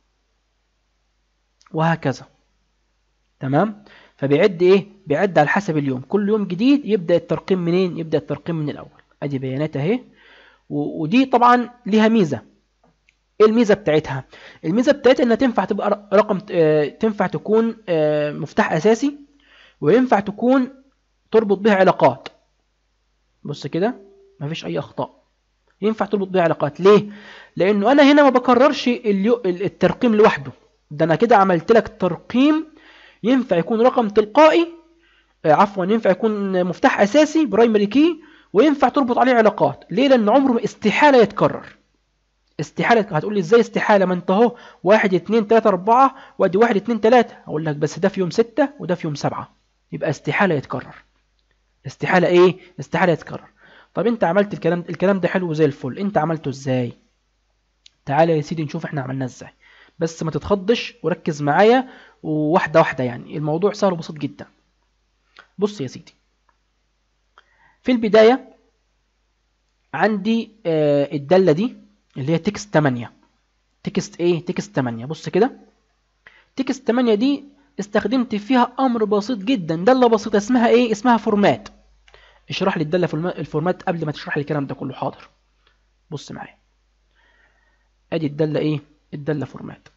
وهكذا تمام فبيعد ايه بيعد على حسب اليوم كل يوم جديد يبدأ الترقيم منين يبدأ الترقيم من الأول ادي بيانات اهي ودي طبعا ليها ميزة ايه الميزة بتاعتها الميزة بتاعتها انها تنفع تبقى رقم تنفع تكون مفتاح اساسي وينفع تكون تربط بها علاقات بص كده مفيش اي اخطاء ينفع تربط بها علاقات ليه لانه انا هنا ما بكررش الترقيم لوحده ده انا كده عملت لك ترقيم ينفع يكون رقم تلقائي عفوا ينفع يكون مفتاح اساسي برايمري كي وينفع تربط عليه علاقات ليه لان عمره استحالة يتكرر استحالة هتقول لي ازاي استحالة ما انت اهو واحد اتنين تلاتة اربعة وادي واحد اتنين تلاتة اقول لك بس ده في يوم ستة وده في يوم سبعة يبقى استحالة يتكرر استحالة ايه استحالة يتكرر طب انت عملت الكلام الكلام ده حلو زي الفل انت عملته ازاي تعالى يا سيدي نشوف احنا عملناه ازاي بس ما تتخضش وركز معايا وواحدة واحدة يعني الموضوع سهل وبسيط جدا بص يا سيدي في البداية عندي آه الدالة دي اللي هي تكست 8 تكست ايه تكست 8 بص كده تكست 8 دي استخدمت فيها امر بسيط جدا دالة بسيطة اسمها ايه اسمها فورمات اشرح لي الدالة الفورمات قبل ما تشرح لي الكلام ده كله حاضر بص معايا ادي الدالة ايه الدالة فورمات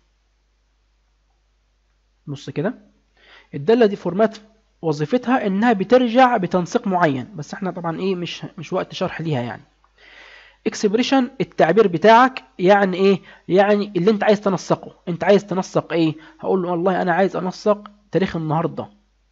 بص كده الدالة دي فورمات وظيفتها انها بترجع بتنسيق معين بس احنا طبعا ايه مش مش وقت شرح ليها يعني اكسبريشن التعبير بتاعك يعني ايه يعني اللي انت عايز تنسقه انت عايز تنسق ايه هقول له والله انا عايز انسق تاريخ النهارده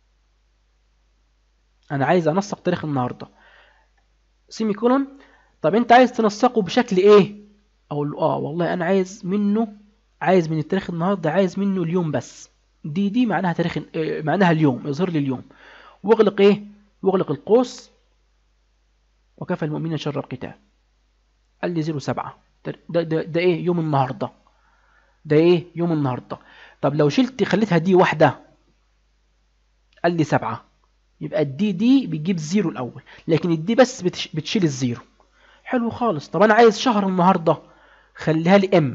انا عايز انسق تاريخ النهارده سيمي كولون طب انت عايز تنسقه بشكل ايه اقول له اه والله انا عايز منه عايز من التاريخ النهارده عايز منه اليوم بس دي دي معناها تاريخ معناها اليوم يظهر لي اليوم واغلق ايه واغلق القوس وكفى المؤمنين شر القتال قال لي 07 ده, ده, ده ايه يوم النهارده ده ايه يوم النهارده طب لو شلت خليتها دي واحده قال لي 7 يبقى الدي دي بتجيب زيرو الاول لكن الدي بس بتش بتشيل الزيرو حلو خالص طب انا عايز شهر النهارده خليها لي ام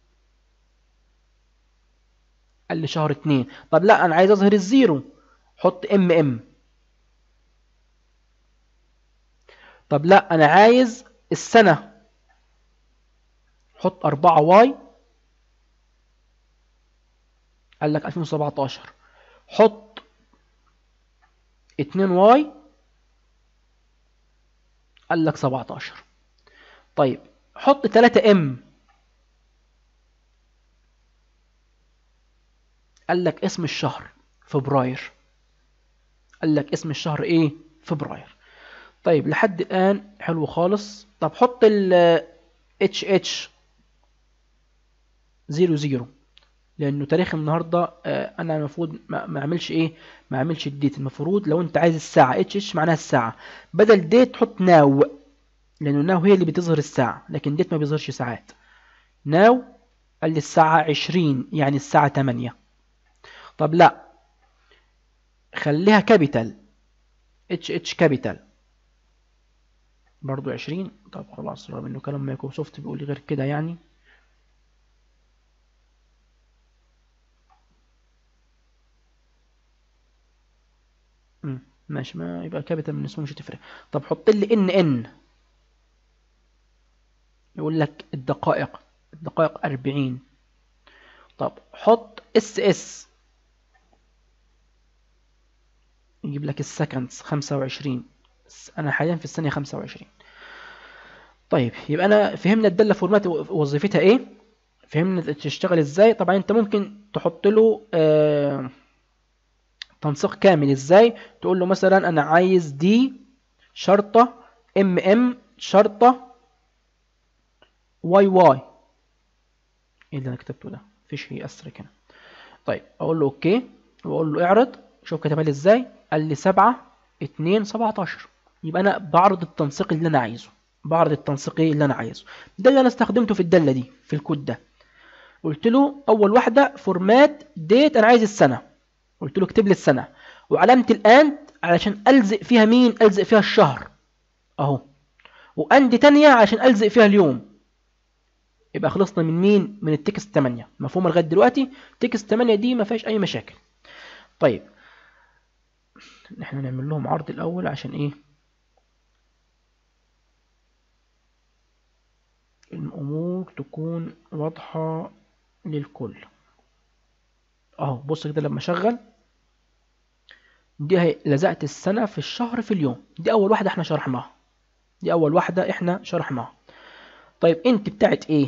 قال لي شهر اتنين طب لا انا عايز اظهر الزيرو حط ام ام طب لا انا عايز السنة حط اربعة واي قال لك 2017 حط اتنين واي قال لك 17 طيب حط 3 ام قال لك اسم الشهر فبراير قال لك اسم الشهر ايه فبراير طيب لحد الان حلو خالص طب حط ال اتش اتش 00 لانه تاريخ النهارده آه، انا المفروض ما ما اعملش ايه ما اعملش الديت المفروض لو انت عايز الساعه اتش اتش معناها الساعه بدل ديت تحط ناو لانه ناو هي اللي بتظهر الساعه لكن ديت ما بيظهرش ساعات ناو قال لي الساعه 20 يعني الساعه 8 طب لا خليها كابيتال اتش اتش كابيتال برضو 20 طب خلاص رغم انه كلام مايكروسوفت بيقول لي غير كده يعني مم، ماشي ما يبقى كابيتال من اسمه مش هتفرق طب حط لي ان ان يقول لك الدقائق الدقائق 40 طب حط اس اس يجيب لك السكندز 25 انا حاليا في الثانيه 25 طيب يبقى انا فهمنا الداله فورمات وظيفتها ايه فهمنا تشتغل ازاي طبعا انت ممكن تحط له آه تنسيق كامل ازاي تقول له مثلا انا عايز دي شرطه ام ام شرطه واي واي ايه اللي انا كتبته ده مفيش يأثر هنا طيب اقول له اوكي واقول له اعرض شوف كتبها لي ازاي قال لي 7 2 17 يبقى انا بعرض التنسيق اللي انا عايزه بعرض التنسيق ايه اللي انا عايزه ده اللي انا استخدمته في الداله دي في الكود ده قلت له اول واحده فورمات ديت انا عايز السنه قلت له اكتب لي السنه وعلامه الاند علشان الزق فيها مين الزق فيها الشهر اهو واند تانية عشان الزق فيها اليوم يبقى خلصنا من مين من التكست 8 مفهومه لغايه دلوقتي تكست 8 دي ما فيهاش اي مشاكل طيب احنا نعمل لهم عرض الاول عشان ايه الامور تكون واضحه للكل اهو بص كده لما اشغل دي هي لزقت السنه في الشهر في اليوم دي اول واحده احنا شرحناها دي اول واحده احنا شرحناها طيب انت بتاعت ايه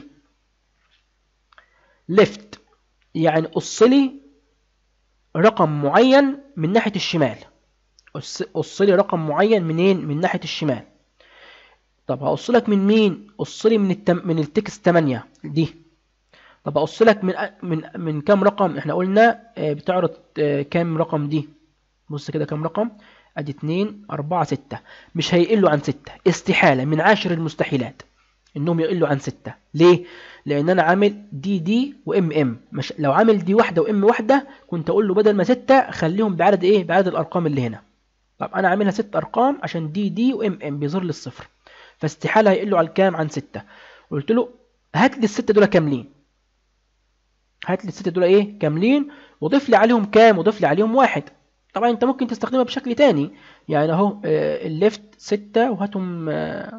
ليفت يعني قص لي رقم معين من ناحيه الشمال قص قص لي رقم معين منين من ناحيه الشمال طب هقص لك من مين قص لي من التم... من التكست 8 دي طب هقص لك من من من كام رقم احنا قلنا آه، بتعرض آه، كام رقم دي بص كده كام رقم ادي 2 4 6 مش هيقلوا عن 6 استحالة من عاشر المستحيلات انهم يقلوا عن 6 ليه لان انا عامل دي دي وام ام مش لو عامل دي واحده وام واحده كنت اقول له بدل ما 6 خليهم بعدد ايه بعدد الارقام اللي هنا طب انا عاملها 6 ارقام عشان دي دي وام ام بيظهر لي الصفر فاستحاله هيقلوا على الكام عن 6 قلت له هات لي الستة دول كاملين هات لي الستة دول ايه كاملين وضيف لي عليهم كام وضيف لي عليهم واحد طبعا انت ممكن تستخدمها بشكل تاني يعني اهو آه، الليفت ستة وهاتهم آه،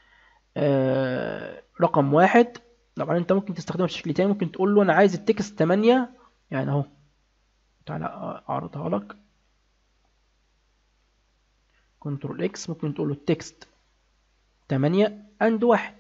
آه، رقم واحد طبعا انت ممكن تستخدمها بشكل تاني ممكن تقول له انا عايز التكست 8 يعني اهو تعالى اعرضها لك كنترول اكس ممكن تقول له التكست 8 اند واحد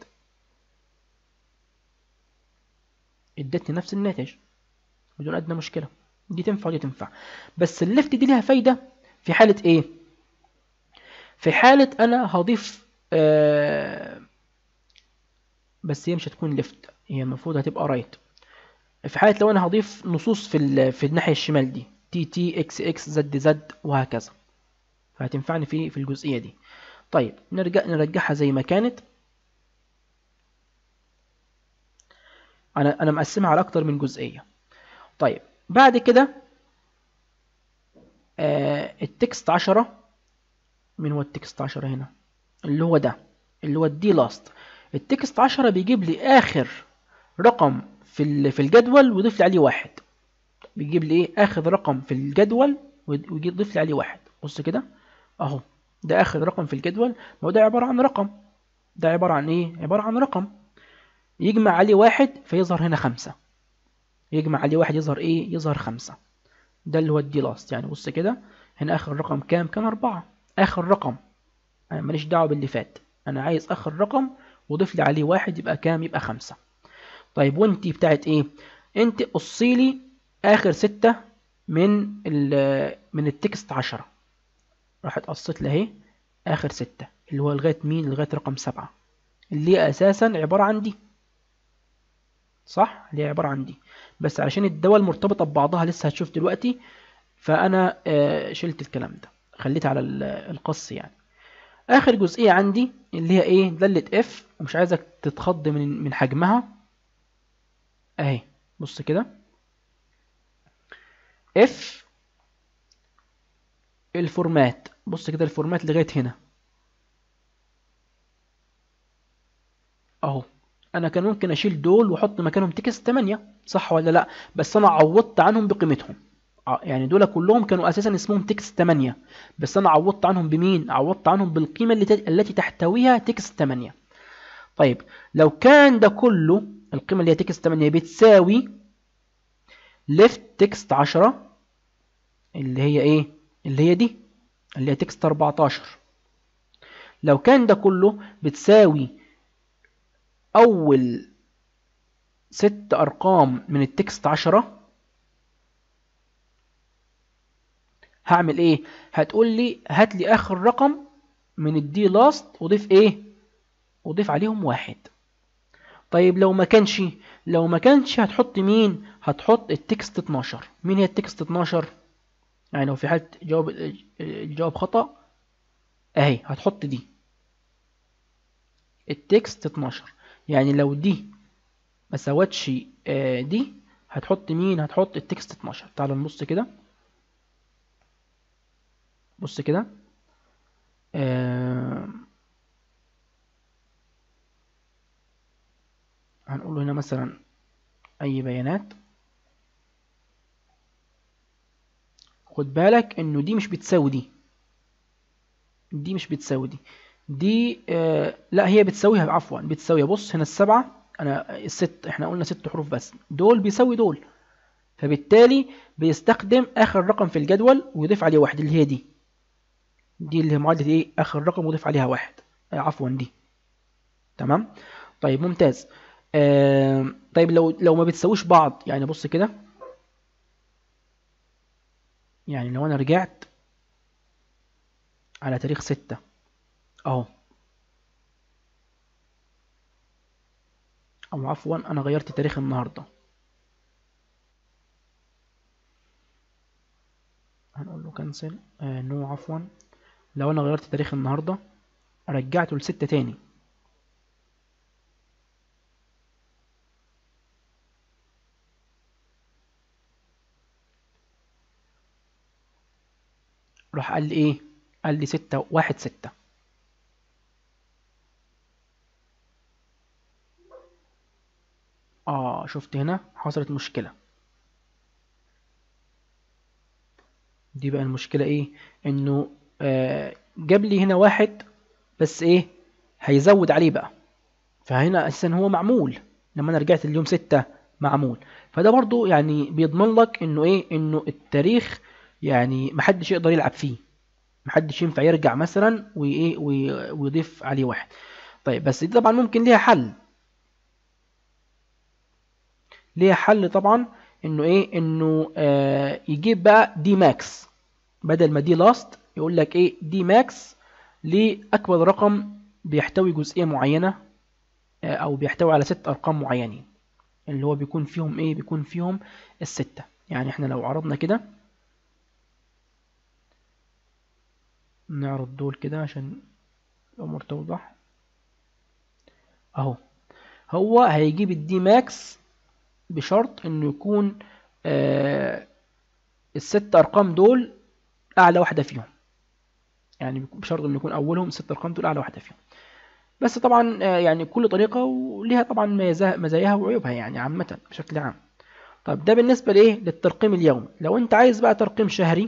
ادتني نفس الناتج بدون ادنى مشكله دي تنفع ودي تنفع بس الليفت دي ليها فايده في حاله ايه في حاله انا هضيف آه بس هي مش هتكون ليفت هي المفروض هتبقى رايت في حاله لو انا هضيف نصوص في ال- في الناحيه الشمال دي تي تي اكس اكس زد زد وهكذا فهتنفعني في في الجزئيه دي طيب نرجع نرجعها زي ما كانت انا انا مقسمها على اكتر من جزئيه طيب بعد كده آه التكست 10 من هو التكست 10 هنا اللي هو ده اللي هو الدي لاست التكست 10 بيجيب لي اخر رقم في ال- في الجدول ويضيف لي عليه واحد بيجيب لي ايه اخر رقم في الجدول ويضيف لي عليه واحد بص كده اهو ده اخر رقم في الجدول ما هو ده عباره عن رقم ده عباره عن ايه عباره عن رقم يجمع عليه واحد فيظهر هنا خمسة يجمع عليه واحد يظهر ايه يظهر خمسة ده اللي هو الدي لاست يعني بص كده هنا اخر رقم كام كان اربعة اخر رقم انا ماليش دعوة باللي فات انا عايز اخر رقم وضيف لي عليه واحد يبقى كام يبقى خمسة طيب وانتي بتاعت ايه انت قصي لي اخر ستة من ال من التكست عشرة راحت قصت لي اهي اخر ستة اللي هو لغاية مين لغاية رقم سبعة اللي هي اساسا عبارة عن دي صح اللي هي عبارة عن دي بس علشان الدول مرتبطة ببعضها لسه هتشوف دلوقتي فأنا آه، شلت الكلام ده خليت على ال- القص يعني آخر جزئية عندي اللي هي إيه دالة اف ومش عايزك تتخض من من حجمها أهي بص كده اف الفورمات بص كده الفورمات لغاية هنا اهو انا كان ممكن اشيل دول واحط مكانهم تكست 8 صح ولا لا بس انا عوضت عنهم بقيمتهم ع- يعني دول كلهم كانوا اساسا اسمهم تكست 8 بس انا عوضت عنهم بمين عوضت عنهم بالقيمه التي التي تحتويها تكست 8 طيب لو كان ده كله القيمه اللي هي تكست 8 بتساوي ليفت تكست 10 اللي هي ايه اللي هي دي اللي هي تكست 14 لو كان ده كله بتساوي أول ست أرقام من التكست عشرة هعمل إيه؟ هتقول لي هات لي آخر رقم من الدي لاست وضيف إيه؟ وضيف عليهم واحد طيب لو ما كانش لو ما كانش هتحط مين؟ هتحط التكست 12 مين هي التكست 12؟ يعني لو في حالة جواب الجواب خطأ أهي هتحط دي التكست 12 يعني لو دي ما سوتش آه، دي هتحط مين هتحط التكست 12 تعالوا نبص كده بص كده آه، هنقول له هنا مثلا اي بيانات خد بالك انه دي مش بتساوي دي دي مش بتساوي دي دي آه لا هي بتساويها عفوا بتساويها بص هنا السبعة انا الست احنا قلنا ست حروف بس دول بيساوي دول فبالتالي بيستخدم اخر رقم في الجدول ويضيف عليه واحد اللي هي دي دي اللي هي معادلة ايه اخر رقم ويضيف عليها واحد آه عفوا دي تمام طيب ممتاز آه طيب لو لو ما بتساويش بعض يعني بص كده يعني لو انا رجعت على تاريخ ستة اهو او عفوا انا غيرت تاريخ النهاردة هنقول له كنسل آه نو عفوا لو انا غيرت تاريخ النهاردة رجعته لستة تاني راح قال لي ايه قال لي ستة واحد ستة اه شفت هنا حصلت مشكلة دي بقى المشكلة ايه انه آه جاب لي هنا واحد بس ايه هيزود عليه بقى فهنا اساسا هو معمول لما انا رجعت اليوم ستة معمول فده برضو يعني بيضمن لك انه ايه انه التاريخ يعني محدش يقدر يلعب فيه محدش ينفع يرجع مثلا وايه وي- ويضيف عليه واحد طيب بس دي طبعا ممكن ليها حل ليها حل طبعا انه ايه انه آه يجيب بقى دي ماكس بدل ما دي لاست يقول لك ايه دي ماكس لاكبر رقم بيحتوي جزئية معينة آه او بيحتوي على ست ارقام معينين اللي هو بيكون فيهم ايه بيكون فيهم الستة يعني احنا لو عرضنا كده نعرض دول كده عشان الامور توضح اهو هو هيجيب الدي ماكس بشرط انه يكون آه الست ارقام دول اعلى واحده فيهم يعني بشرط انه يكون اولهم الست ارقام دول اعلى واحده فيهم بس طبعا آه يعني كل طريقه وليها طبعا مزايا- مزاياها وعيوبها يعني عامه بشكل عام طيب ده بالنسبه لايه للترقيم اليومي لو انت عايز بقى ترقيم شهري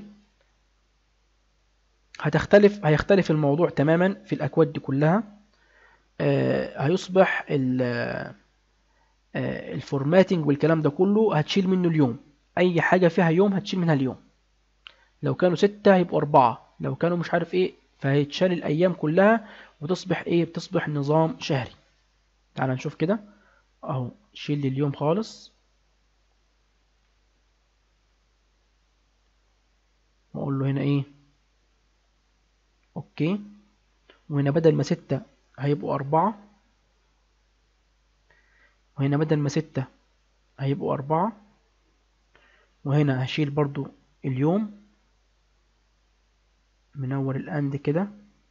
هتختلف هيختلف الموضوع تماما في الاكواد دي كلها آه هيصبح ال آه، الفورماتنج والكلام ده كله هتشيل منه اليوم اي حاجة فيها يوم هتشيل منها اليوم لو كانوا ستة هيبقوا اربعة لو كانوا مش عارف ايه فهيتشال الايام كلها وتصبح ايه بتصبح نظام شهري تعال نشوف كده اهو شيل لي اليوم خالص واقول له هنا ايه اوكي وهنا بدل ما ستة هيبقوا اربعة وهنا بدل ما ستة هيبقوا أربعة وهنا هشيل برضو اليوم منور الأند كده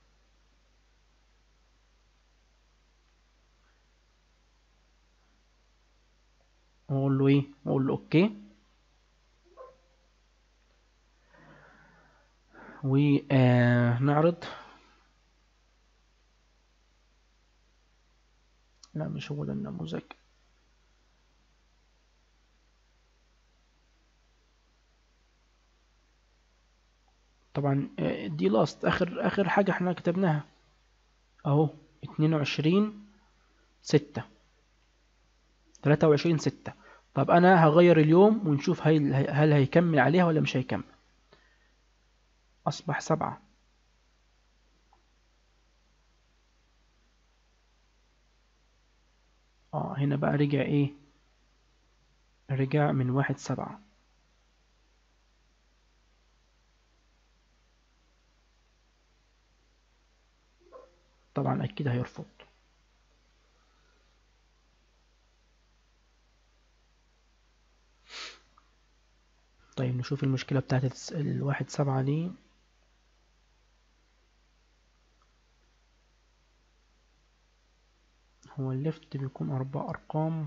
واقول له ايه واقول له اوكي ونعرض لا مش هو ده النموذج طبعا آه، دي لاست اخر اخر حاجة احنا كتبناها اهو اتنين وعشرين ستة تلاتة وعشرين ستة طب انا هغير اليوم ونشوف هل, هل هيكمل عليها ولا مش هيكمل اصبح سبعة اه هنا بقى رجع ايه رجع من واحد سبعة طبعا اكيد هيرفض طيب نشوف المشكلة بتاعت الس- الواحد سبعة دي هو الليفت بيكون أربع أرقام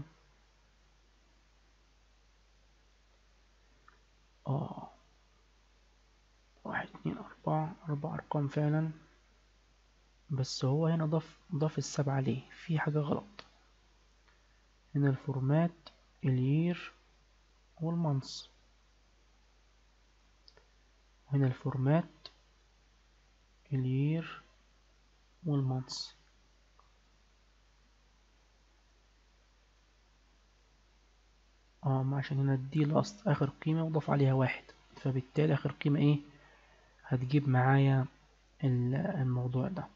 اه واحد اتنين أربعة أربع أرقام فعلا بس هو هنا ضاف ضاف السبعة ليه في حاجة غلط هنا الفورمات الير والمانس وهنا الفورمات الير والمانس اه ما عشان هنا دي لاست اخر قيمة وضاف عليها واحد فبالتالي اخر قيمة ايه هتجيب معايا ال- الموضوع ده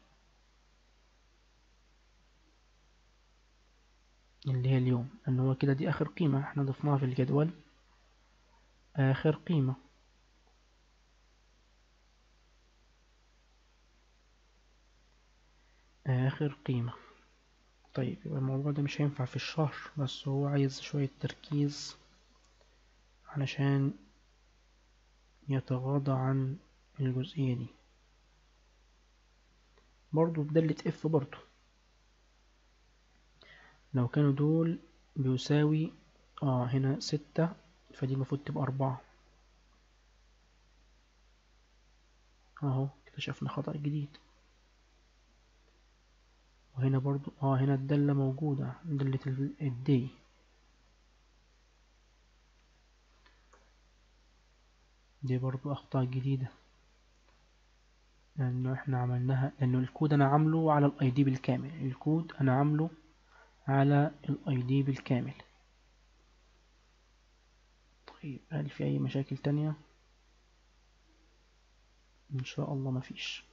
اللي هي اليوم ان هو كده دي اخر قيمة احنا ضفناها في الجدول اخر قيمة اخر قيمة طيب يبقى الموضوع ده مش هينفع في الشهر بس هو عايز شوية تركيز علشان يتغاضى عن الجزئية دي برضو بدالة اف برضو لو كانوا دول بيساوي اه هنا ستة فدي المفروض تبقى أربعة اهو اكتشفنا خطأ جديد وهنا برضو اه هنا الدالة موجودة دالة ال- الدي دي برضو أخطاء جديدة لأنه احنا عملناها لأنه الكود أنا عامله على الاي دي بالكامل الكود أنا عامله على الاي دي بالكامل طيب هل في أي مشاكل تانية؟ إن شاء الله مفيش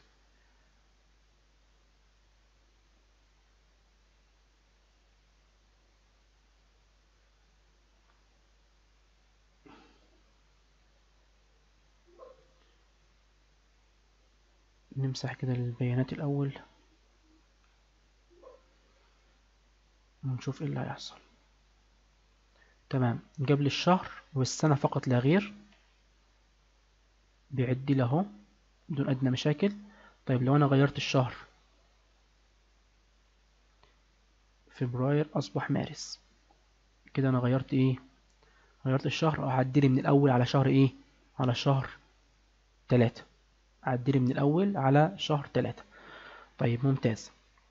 نمسح كده البيانات الأول ونشوف ايه اللي هيحصل تمام جاب لي الشهر والسنة فقط لا غير بيعد لي اهو بدون أدنى مشاكل طيب لو أنا غيرت الشهر فبراير أصبح مارس كده أنا غيرت إيه غيرت الشهر أعدلي من الأول على شهر إيه على شهر تلاتة أعدلي من الأول على شهر تلاتة طيب ممتاز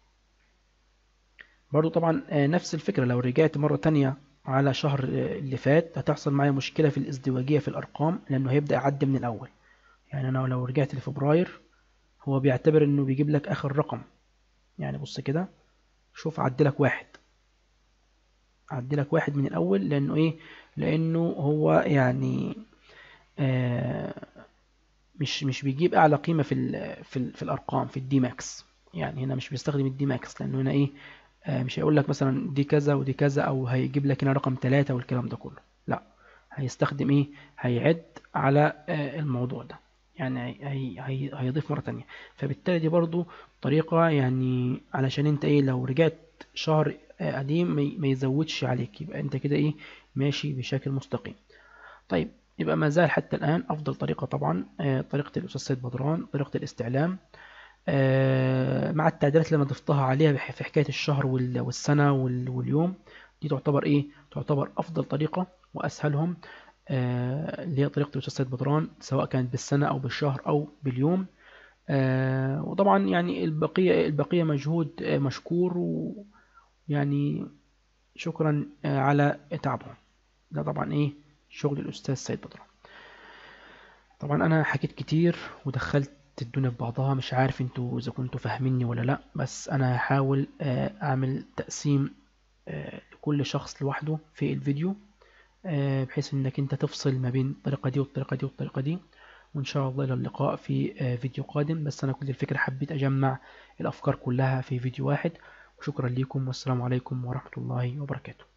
برضو طبعا آه، نفس الفكرة لو رجعت مرة تانية على شهر آه، اللي فات هتحصل معايا مشكلة في الازدواجية في الأرقام لأنه هيبدأ يعد من الأول يعني أنا لو رجعت لفبراير هو بيعتبر إنه بيجيب لك آخر رقم يعني بص كده شوف عدلك واحد عدلك واحد من الأول لأنه إيه لأنه هو يعني آه مش مش بيجيب أعلى قيمة في ال في, ال في الأرقام في الدي ماكس يعني هنا مش بيستخدم الدي ماكس لأنه هنا إيه آه مش هيقول لك مثلا دي كذا ودي كذا أو هيجيب لك هنا رقم ثلاثة والكلام ده كله لا هيستخدم إيه هيعد على آه الموضوع ده يعني هي هي هيضيف مرة تانية فبالتالي دي برضو طريقة يعني علشان انت ايه لو رجعت شهر آه، قديم ما ي- ما يزودش عليك يبقى انت كده ايه ماشي بشكل مستقيم طيب يبقى ما زال حتى الآن أفضل طريقة طبعا آه، طريقة الأستاذ سيد بدران طريقة الاستعلام آه، مع التعديلات اللي انا ضفتها عليها بح- في حكاية الشهر وال- والسنة وال- واليوم دي تعتبر ايه تعتبر افضل طريقة واسهلهم آه، اللي هي طريقة الأستاذ سيد بدران سواء كانت بالسنة أو بالشهر أو باليوم آه، وطبعا يعني البقية البقية مجهود آه، مشكور ويعني شكرا آه، على تعبهم ده طبعا ايه شغل الأستاذ سيد بدران طبعا أنا حكيت كتير ودخلت الدنيا في بعضها مش عارف انتوا إذا كنتوا فاهميني ولا لأ بس أنا هحاول آه، أعمل تقسيم آه، لكل شخص لوحده في الفيديو آه، بحيث انك انت تفصل ما بين الطريقة دي والطريقة دي والطريقة دي وان شاء الله الى اللقاء في آه، فيديو قادم بس انا كل الفكرة حبيت اجمع الافكار كلها في فيديو واحد وشكرا لكم والسلام عليكم ورحمة الله وبركاته